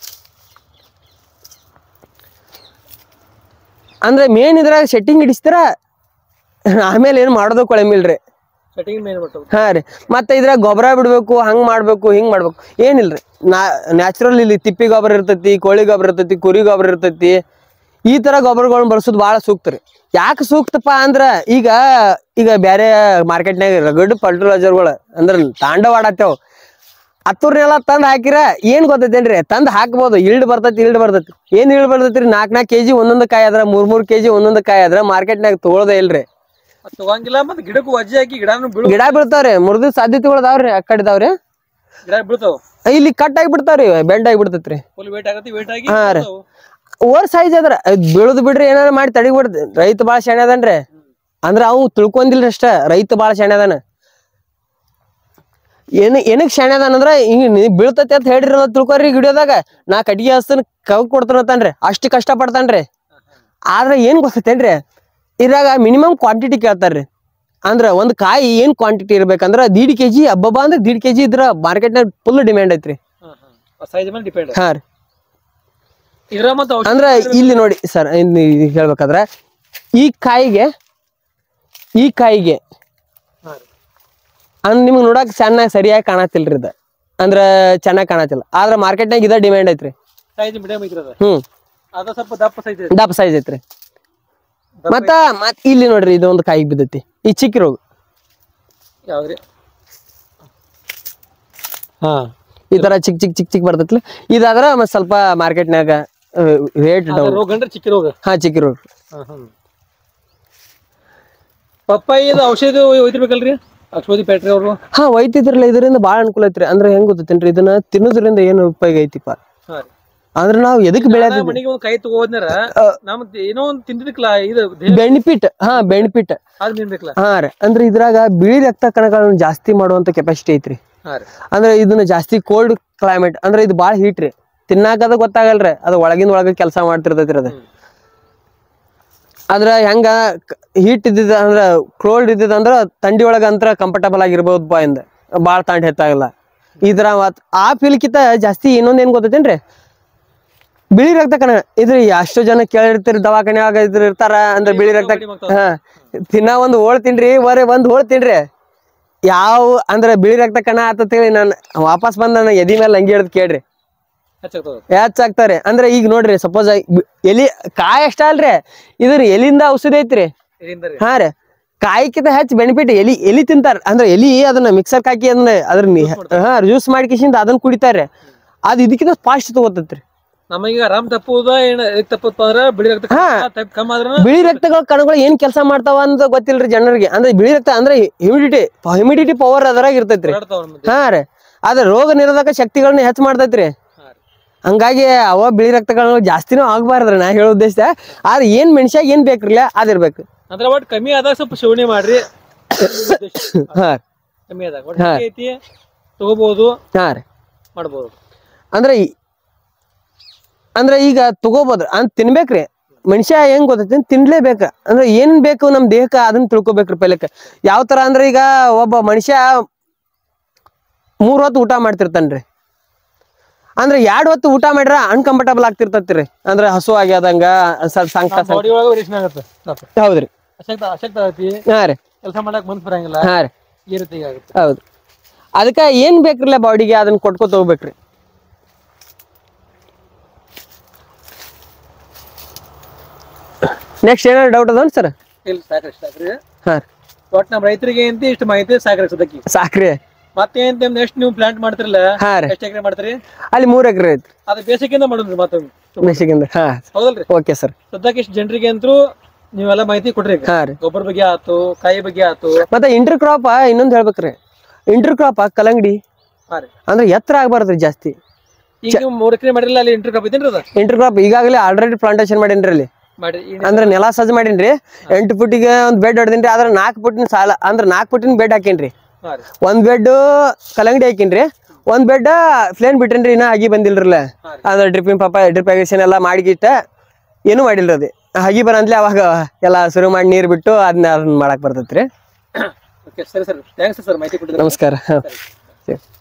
ಅಂದ್ರೆ ಮೇನ್ ಇದ್ರಾಗ ಸೆಟ್ಟಿಂಗ್ ಹಿಡಿಸ್ತಾರ ಆಮೇಲೆ ಏನ್ ಮಾಡೋದು ಕೊಳಮಿಲ್ರಿ ಸೆಟ್ಟಿಂಗ್ ಮೇನ್ ಬಿಟ್ಟು ಹಾ ರೀ ಮತ್ತೆ ಇದ್ರಾಗ ಗೊಬ್ಬರ ಬಿಡ್ಬೇಕು ಹಂಗ್ ಮಾಡ್ಬೇಕು ಹಿಂಗ್ ಮಾಡ್ಬೇಕು ಏನಿಲ್ರಿ ನಾ ನ್ಯಾಚುರಲ್ ಇಲ್ಲಿ ತಿಪ್ಪಿ ಗೊಬ್ಬರ ಇರ್ತೈತಿ ಕೋಳಿ ಗೊಬ್ಬರ ಇರ್ತೈತಿ ಕುರಿ ಗೊಬ್ಬರ ಇರ್ತೈತಿ ಈ ತರ ಗೊಬ್ಬರಗಳನ್ನ ಬಳಸೋದು ಬಹಳ ಸೂಕ್ತ ರೀ ಯಾಕೆ ಸೂಕ್ತಪ್ಪ ಅಂದ್ರ ಈಗ ಈಗ ಬೇರೆ ಮಾರ್ಕೆಟ್ನಾಗ ರಗಡ್ ಫರ್ಟಿಲೈಸರ್ಗಳು ಅಂದ್ರ ತಾಂಡವಾಡತ್ತೇವ್ ಹತ್ತೂರ್ನೆಲ್ಲ ತಂದ್ ಹಾಕಿರ ಏನ್ ಗೊತ್ತೈತೇನ್ರಿ ತಂದ್ ಹಾಕ್ಬೋದು ಇಲ್ಡ್ ಬರ್ತೈತಿ ಇಲ್ಡ್ ಬರ್ತೈತಿ ಏನ್ ಇಲ್ಡ್ ಬರ್ತೈತ್ರಿ ನಾಲ್ಕ್ ನಾಲ್ಕು ಕೆಜಿ ಒಂದೊಂದು ಕಾಯಿ ಆದ್ರ ಮೂರ್ ಮೂರ್ ಕೆಜಿ ಒಂದೊಂದು ಕಾಯಿ ಆದ್ರ ಮಾರ್ಕೆಟ್ನಾಗ ತಗೊಳ್ಳೋದೇ ಇಲ್ರಿ ಅದ್ ತಗೊಂಗಿಲ್ಲ ಮತ್ತೆ ಗಿಡಕ್ಕೂ ವಜ್ಜೆ ಹಾಕಿ ಗಿಡನು ಬೀಳು ಗಿಡ ಬೀಳ್ತಾವ್ರಿ ಮುರಿದ ಸಾಧ್ಯತೆಗಳು ಅದಾವ್ರಿ ಆ ಕಡೆ ಇದಾವ್ರಿ ಗಿಡ ಬೀಳ್ತಾವ ಇಲ್ಲಿ ಕಟ್ ಆಗಿ ಬಿಡ್ತಾವ್ರಿ ಬೆಂಡ್ ಆಗಿ ಬಿಡ್ತೈತ್ರಿ ಫುಲ್ ವೇಟ್ ಆಗತ್ತೆ ವೇಟ್ ಆಗಿ ಹಾ ರೀ. ಬೀಳ್ತಾವು. ಓವರ್ ಸೈಜ್ ಅದ್ರ ಅದ್ ಬೀಳುದು ಬಿಡ್ರಿ ಏನಾರ ಮಾಡಿ ತಡಿ ಬಿಡ್ರಿ ರೈತ ಬಾಳ ಶಾಣೆ ಅದನ್ರಿ ಅಂದ್ರ ಅವ್ ತಿಳ್ಕೊಂಡಿಲ್ರಿ ಅಷ್ಟ ರೈತ ಬಾಳ ಶಾಣೆ ಅದಾನ ಏನ್ ಏನಕ್ ಶಾಣೆ ಅದಾನ ಅಂದ್ರ ಹಿಂಗ ನೀ- ಬೀಳ್ತೈತಿ ಅಂತ ಹೇಳ್ರಿ ಅನ್ನೋದ್ ತಿಳ್ಕೊರಿ ಗಿಡದಾಗ ನಾ ಕಟ್ಟಿಗೆ ಹಸ್ತನ ಕವ್ ಕೊಡ್ತಾನ ಅಂತಾನ್ರಿ ಅಷ್ಟ್ ಕಷ್ಟ ಪಡ್ತಾನ್ರಿ ಆದ್ರ ಏನ್ ಗೊತ್ತೈತೇನ್ರಿ ಇದ್ರಾಗ ಮಿನಿಮಮ್ ಕ್ವಾಂಟಿಟಿ ಕೇಳ್ತಾರ್ರಿ ಅಂದ್ರ ಒಂದ್ ಕಾಯಿ ಏನ್ ಕ್ವಾಂಟಿಟಿ ಇರ್ಬೇಕಂದ್ರ ದೀಡ್ ಕೆಜಿ ಹಬ್ಬಬ್ಬ ಅಂದ್ರೆ ದೀಡ್ ಕೆಜಿ ಇದ್ರ ಮಾರ್ಕೆಟ್ನಾಗ ಫುಲ್ ಡಿಮ್ಯಾಂಡ್ ಐತ್ರಿ ಹಾ ಹಾ ಸೈಜ್ ಮೇಲೆ ಡಿಪೆಂಡ್ ಹಾ ರೀ ಇದ್ರ ಮತ್ತೆ ಔಷಧಿ ಅಂದ್ರ ಇಲ್ಲಿ ನೋಡಿ ಸರ್ ಹೇಳ್ಬೇಕಾದ್ರ ಈ ಕಾಯಿಗೆ ಈ ಕಾಯಿಗೆ ಹಾ ರೀ. ಅಂದ್ ನಿಮ್ಗೆ ನೋಡಕ್ ಚೆನ್ನಾಗಿ ಸರಿಯಾಗಿ ಕಾಣತಿಲ್ರಿ ಇದು ಅಂದ್ರ ಚೆನ್ನಾಗಿ ಕಾಣತಿಲ್ಲ ಆದ್ರ ಮಾರ್ಕೆಟ್ನಾಗ ಇದ ಡಿಮ್ಯಾಂಡ್ ಐತ್ರಿ ಸೈಜ್ ಮೀಡಿಯಂ ಐತ್ರಿ ಅದ ಹ್ಮ್ ಅದ ಸ್ವಲ್ಪ ದಪ್ಪ ಸೈಜ್ ದಪ್ಪ ಸೈಜ್ ಐತ್ರಿ ಮತ್ತ ಮತ್ ಇಲ್ಲಿ ನೋಡ್ರಿ ಇದು ಒಂದು ಕಾಯಿಗೆ ಬಿದ್ದೈತಿ ಈ ಚಿಕ್ಕ ರೋಗ ಯಾವ್ದ್ರಿ ಹಾ ಈ ತರ ಚಿಕ್ಕ ಚಿಕ್ಕ ಚಿಕ್ಕ ಚಿಕ್ಕ ಬರ್ತೈತ್ಲ ಇದಾದ್ರ ಮತ್ ಸ್ವಲ್ಪ ಮಾರ್ಕೆಟ್ನಾಗ ರೇಟ್ ಡೌನ್ ರೋಗ ಅಂದ್ರೆ ಚಿಕ್ಕ ರೋಗ ಹಾ ಚಿಕ್ಕ ರೋಗ ಪಪ್ಪಾಯಿದ ಔಷಧಿ ಒಯ್ತಿರ್ಬೇಕಲ್ರಿ ಅಕ್ಷೋದಿ ಫ್ಯಾಕ್ಟ್ರಿ ಅವರು ಹಾ ಒಯ್ತಿದ್ರಲ್ಲ ಇದರಿಂದ ಬಾಳ ಅನುಕೂಲ ಐತ್ರಿ ಅಂದ್ರೆ ಹೆಂಗ್ ಗೊತ್ತೈತೇನ್ರಿ ಇದನ್ನ ತಿನ್ನೋದ್ರಿಂದ ಏನು ಉಪಯೋಗ ಐತಿಪ್ಪ ಹಾ ರೀ ಅಂದ್ರೆ ನಾವು ಎದಕ್ ಬೆಳೆ ನಾ ಮನೆಗೆ ಒಂದ್ ಕೈ ತಗೋದ್ನಾರ ನಮ್ ಏನೋ ಒಂದ್ ತಿಂದಿರ್ಕಲ್ಲ ಇದು ಬೆನಿಫಿಟ್ ಹಾ ಬೆನಿಫಿಟ್ ಅದ್ ನಿನ್ಬೇಕಲ್ಲ ಹಾ ರೀ ಅಂದ್ರೆ ಇದ್ರಾಗ ಬಿಳಿ ರಕ್ತ ಕಣಗಳನ್ನ ಜಾಸ್ತಿ ಮಾಡುವಂತ ಕೆಪಾಸಿಟಿ ಐತ್ರಿ ಹಾ ರೀ ಅಂದ್ರೆ ಇದನ್ನ ಜಾಸ್ತಿ ಕೋಲ್ಡ್ ಕ್ಲೈಮೇಟ್ ಅಂದ್ರೆ ಇದು ಬಾಳ ಹೀಟ್ ರೀ ತಿನ್ನಾಕದ ಗೊತ್ತಾಗಲ್ರಿ ಅದು ಒಳಗಿಂದ ಒಳಗ ಕೆಲಸ ಮಾಡ್ತಿರ್ತೈತ್ರಿ ಅದು ಅದ್ರ ಹೆಂಗ ಹೀಟ್ ಇದ್ದಿದ ಅಂದ್ರ ಕೋಲ್ಡ್ ಇದ್ದಿದ ಅಂದ್ರ ತಂಡಿ ಒಳಗ ಅಂತ್ರ ಕಂಫರ್ಟಬಲ್ ಆಗಿರ್ಬೋದು ಬಾ ಇಂದ ಬಾಳ ತಂಡ ಹೆಚ್ಚಾಗಲ್ಲ ಇದ್ರ ಮತ್ ಆ ಫೀಲ್ಕಿಂತ ಜಾಸ್ತಿ ಇನ್ನೊಂದ್ ಏನ್ ಗೊತ್ತೈತೇನ್ರಿ ಬಿಳಿ ರಕ್ತ ಕಣ ಇದ್ರ ಎಷ್ಟೋ ಜನ ಕೇಳಿರ್ತೀರಿ ದವಾಖಾನ್ಯಾಗ ಇದ್ರ ಇರ್ತಾರ ಅಂದ್ರೆ ಬಿಳಿ ರಕ್ತ ಹಾ ದಿನ ಒಂದ್ ಹೋಳ್ ತಿನ್ರಿ ಬರೀ ಒಂದ್ ಹೋಳ್ ತಿನ್ರಿ ಯಾವ ಅಂದ್ರೆ ಬಿಳಿ ರಕ್ತ ಕಣ ಆತಂತೇಳಿ ನಾನು ವಾಪಸ್ ಬಂದ್ ನನ್ನ ಎದಿ ಮೇಲೆ ಅಂಗಿ ಹಿಡ್ದು ಕೇಳ್ರಿ ಹೆಚ್ಚಾಗ್ತದ ಹೆಚ್ಚಾಗ್ತಾರೆ ಅಂದ್ರೆ ಈಗ ನೋಡ್ರಿ ಸಪೋಸ್ ಎಲಿ ಕಾಯಿ ಅಷ್ಟ ಅಲ್ರಿ ಇದ್ರ ಎಲಿಂದ ಔಷಧಿ ಐತ್ರಿ ಇದರಿಂದ ರೀ ಹಾ ರೀ ಕಾಯಿಕಿಂತ ಹೆಚ್ಚು ಬೆನಿಫಿಟ್ ಎಲಿ ಎಲಿ ತಿಂತಾರ ಅಂದ್ರೆ ಎಲಿ ಅದನ್ನ ಮಿಕ್ಸರ್ ಹಾಕಿ ಅದನ್ನ ಅದ್ರ ನಿ- ಹಾ ಜ್ಯೂಸ್ ಮಾಡ್ಕಿಸಿಂದ ಅದನ್ನ ಕುಡಿತಾರೆ ಅದ್ ಇದಕ್ಕಿಂತ ಫಾಸ್ಟ್ ತಗೋತೈತ್ರಿ ನಮಗೀಗ ಆರಾಮ್ ತಪ್ಪುದ ಏನ್ ಎದಕ್ ತಪ್ಪುತ್ತ ಅಂದ್ರ ಬಿಳಿ ರಕ್ತ ತಪ್ಪ ಕಮ್ಮಿ ಆದ್ರ ಬಿಳಿ ರಕ್ತಗಳ ಕಣಗಳು ಏನ್ ಕೆಲಸ ಮಾಡ್ತಾವ ಅಂತ ಗೊತ್ತಿಲ್ರಿ ಜನರಿಗೆ ಅಂದ್ರೆ ಬಿಳಿ ರಕ್ತ ಅಂದ್ರೆ ಹ್ಯುಮಿಡಿಟಿ ಹ್ಯುಮಿಡಿಟಿ ಪವರ್ ಅದರಾಗ ಇರ್ತೈತ್ರಿ ಓಡಾಡ್ತಾವ ನಮ್ದು. ಹಾ ರೀ ಅದ್ರ ರೋಗ ನಿರೋಧಕ ಶಕ್ತಿಗಳನ್ನ ಹೆಚ್ಚು ಮಾಡ್ತೈತ್ರಿ ಹಾ ರೀ. ಹಂಗಾಗಿ ಅವ ಬಿಳಿ ರಕ್ತಗಳು ಜಾಸ್ತಿನೂ ಆಗ್ಬಾರ್ದ್ರಿ ನಾ ಹೇಳೋ ಉದ್ದೇಶ ಆದ್ರೆ ಏನ್ ಮನುಷ್ಯ ಏನ್ ಬೇಕ್ರಲ್ಲ ಅದಿರ್ಬೇಕು ಅಂದ್ರ ಒಟ್ ಕಮ್ಮಿ ಆದಾಗ ಸ್ವಲ್ಪ ಸೇವನೆ ಮಾಡ್ರಿ ಹಾ ಕಮ್ಮಿ ಆದಾಗ ಒಟ್ ಹೆಂಗೆ ಐತಿ ತಗೋಬಹುದು ಹಾ ರೀ ಮಾಡ್ಬೋದು ಅಂದ್ರೆ ಈ- ಅಂದ್ರೆ ಈಗ ತಗೋಬೋದ್ರಿ ಅಂತ ತಿನ್ಬೇಕ್ರಿ ಮನುಷ್ಯ ಹೆಂಗ್ ಗೊತ್ತೈತಿ ತಿನ್ಲೇಬೇಕ ಅಂದ್ರೆ ಏನ್ ಬೇಕು ನಮ್ ದೇಹಕ್ಕ ಅದನ್ನ ತಿಳ್ಕೊಬೇಕ್ರಿ ಪೈಲಕ್ಕ ಯಾವ ತರ ಅಂದ್ರೆ ಈಗ ಒಬ್ಬ ಮನುಷ್ಯ ಮೂರ್ ಹೊತ್ತು ಊಟ ಮಾಡ್ತಿರ್ತಾನ್ರಿ ಅಂದ್ರೆ ಎರಡ್ ಹೊತ್ತು ಊಟ ಮಾಡ್ರ ಅನ್ಕಂಫರ್ಟಬಲ್ ಆಗ್ತಿರ್ತತ್ರಿ ಅಂದ್ರೆ ಹಸು ಆಗ್ಯಾದಂಗ ಸ್ವಲ್ಪ ಸಂಕಟ ಬಾಡಿ ಒಳಗ ರೇಷನ್ ಆಗತ್ತೆ ಸ್ವಲ್ಪ ಹೌದ್ರಿ ಅಶಕ್ತ ಅಶಕ್ತ ಆಗತಿ ಹಾ ರೀ ಕೆಲಸ ಮಾಡಕ್ ಮನ್ಸ್ ಬರಂಗಿಲ್ಲ ಹಾ ರೀ ಈ ರೀತಿ ಆಗುತ್ತೆ ಹೌದು ಅದಕ್ಕ ಏನ್ ಬೇಕ್ರಲ್ಲ ಬಾಡಿಗೆ ಅದನ್ನ ಕೊಟ್ಕೋತ ಹೋಗ್ಬೇಕ್ರಿ ನೆಕ್ಸ್ಟ್ ಏನಾದ್ರು ಡೌಟ್ ಅದ ಸರ್ ಇಲ್ಲಿ ಸಾಕ್ರಿ ಸಾಕ್ರಿ ಹಾ ರೀ ಒಟ್ ನಮ್ ರೈತರಿಗೆ ಅಂತ ಇಷ್ಟು ಮಾಹಿತಿ ಸಾಕ್ರಿ ಸದಕ್ಕಿ ಸಾಕ್ರಿ ಮತ್ತೆ ಏನ್ ನೆಕ್ಸ್ಟ್ ನೀವು ಪ್ಲಾಂಟ್ ಮಾಡ್ತಿರಲ್ಲ ಹಾ ರೀ ಎಷ್ಟ್ ಎಕರೆ ಮಾಡ್ತೀರಿ ಅಲ್ಲಿ ಮೂರ್ ಎಕರೆ ಐತ್ರಿ ಅದು ಬೇಸಿಕಿಂದ ಮಾಡೋದ್ರಿ ಮತ್ತೊಮ್ಮೆ ಮೆಸಿಗಿಂದ ಹಾ ಹೌದಲ್ರಿ ಓಕೆ ಸರ್ ಸದ್ಯಕ್ಕೆ ಇಷ್ಟು ಜನರಿಗೆ ಅಂತೂ ನೀವೆಲ್ಲ ಮಾಹಿತಿ ಕೊಟ್ರಿ ಈಗ. ಹಾ ರೀ ಗೊಬ್ಬರ ಬಗ್ಗೆ ಆತು ಕಾಯಿ ಬಗ್ಗೆ ಆತು ಮತ್ತೆ ಇಂಟರ್ ಕ್ರಾಪ್ ಇನ್ನೊಂದ್ ಹೇಳ್ಬೇಕ್ರಿ ಇಂಟರ್ ಕ್ರಾಪ್ ಕಲ್ಲಂಗಡಿ ಹಾ ರೀ ಅಂದ್ರೆ ಎತ್ತರ ಆಗ್ಬಾರ್ದ್ರಿ ಜಾಸ್ತಿ ಈಗ ನೀವು ಮೂರ್ ಎಕರೆ ಮಾಡಿರಲ್ಲ ಅಲ್ಲಿ ಇಂಟರ್ ಕಪ್ ಇದೇನ್ರಿ ಅದ ಇಂಟರ್ ಕ್ರಾಪ್ ಈಗಾಗಲೇ ಆಲ್ರೆಡಿ ಪ್ಲಾಂಟೇಶನ್ ಮಾಡೀನ್ರಿ ಅಲ್ಲಿ ಮಾಡಿ ಈ ಅಂದ್ರೆ ನೆಲ ಸಜ್ಜ ಮಾಡೀನ್ರಿ ಎಂಟು ಫುಟಿಗೆ ಒಂದ್ ಬೆಡ್ ಹೊಡೆದಿನ್ರಿ ಆದ್ರೆ ನಾಲ್ಕು ಫುಟಿನ ಸಾಲ ಅಂದ್ರೆ ನಾಲ್ಕು ಫುಟಿನ ಬೆಡ್ ಹಾಕೇನ್ರಿ ಹಾ ರೀ ಒಂದ್ ಬೆಡ್ ಕಲ್ಲಂಗಡಿ ಹಾಕಿನ್ರಿ ಒಂದ್ ಬೆಡ್ ಫ್ಲೇನ್ ಬಿಟ್ಟೇನ್ರಿ ಇನ್ನ ಆಗಿ ಬಂದಿಲ್ರಲ್ಲ ಹಾ ರೀ. ಅದ್ರ ಡ್ರಿಪ್ಪಿಂಗ್ ಪಾಪ ಡ್ರಿಪ್ ಇರಿಗೇಷನ್ ಎಲ್ಲ ಮಾಡಿಗಿಟ್ಟ ಏನು ಮಾಡಿಲ್ರಿ ಅದು ಹಗಿ ಬರಂತ್ಲೆ ಅವಾಗ ಎಲ್ಲ ಶುರು ಮಾಡಿ ನೀರ್ ಬಿಟ್ಟು ಅದನ್ನ ಅದನ್ನ ಮಾಡಕ್ ಬರ್ತೈತ್ರಿ ಓಕೆ ಸರಿ ಸರ್ ಥ್ಯಾಂಕ್ಸ್ ಸರ್ ಮಾಹಿತಿ ಕೊಟ್ಟಿದ್ರೆ ನಮಸ್ಕಾರ ಹಾ. ಸರಿ.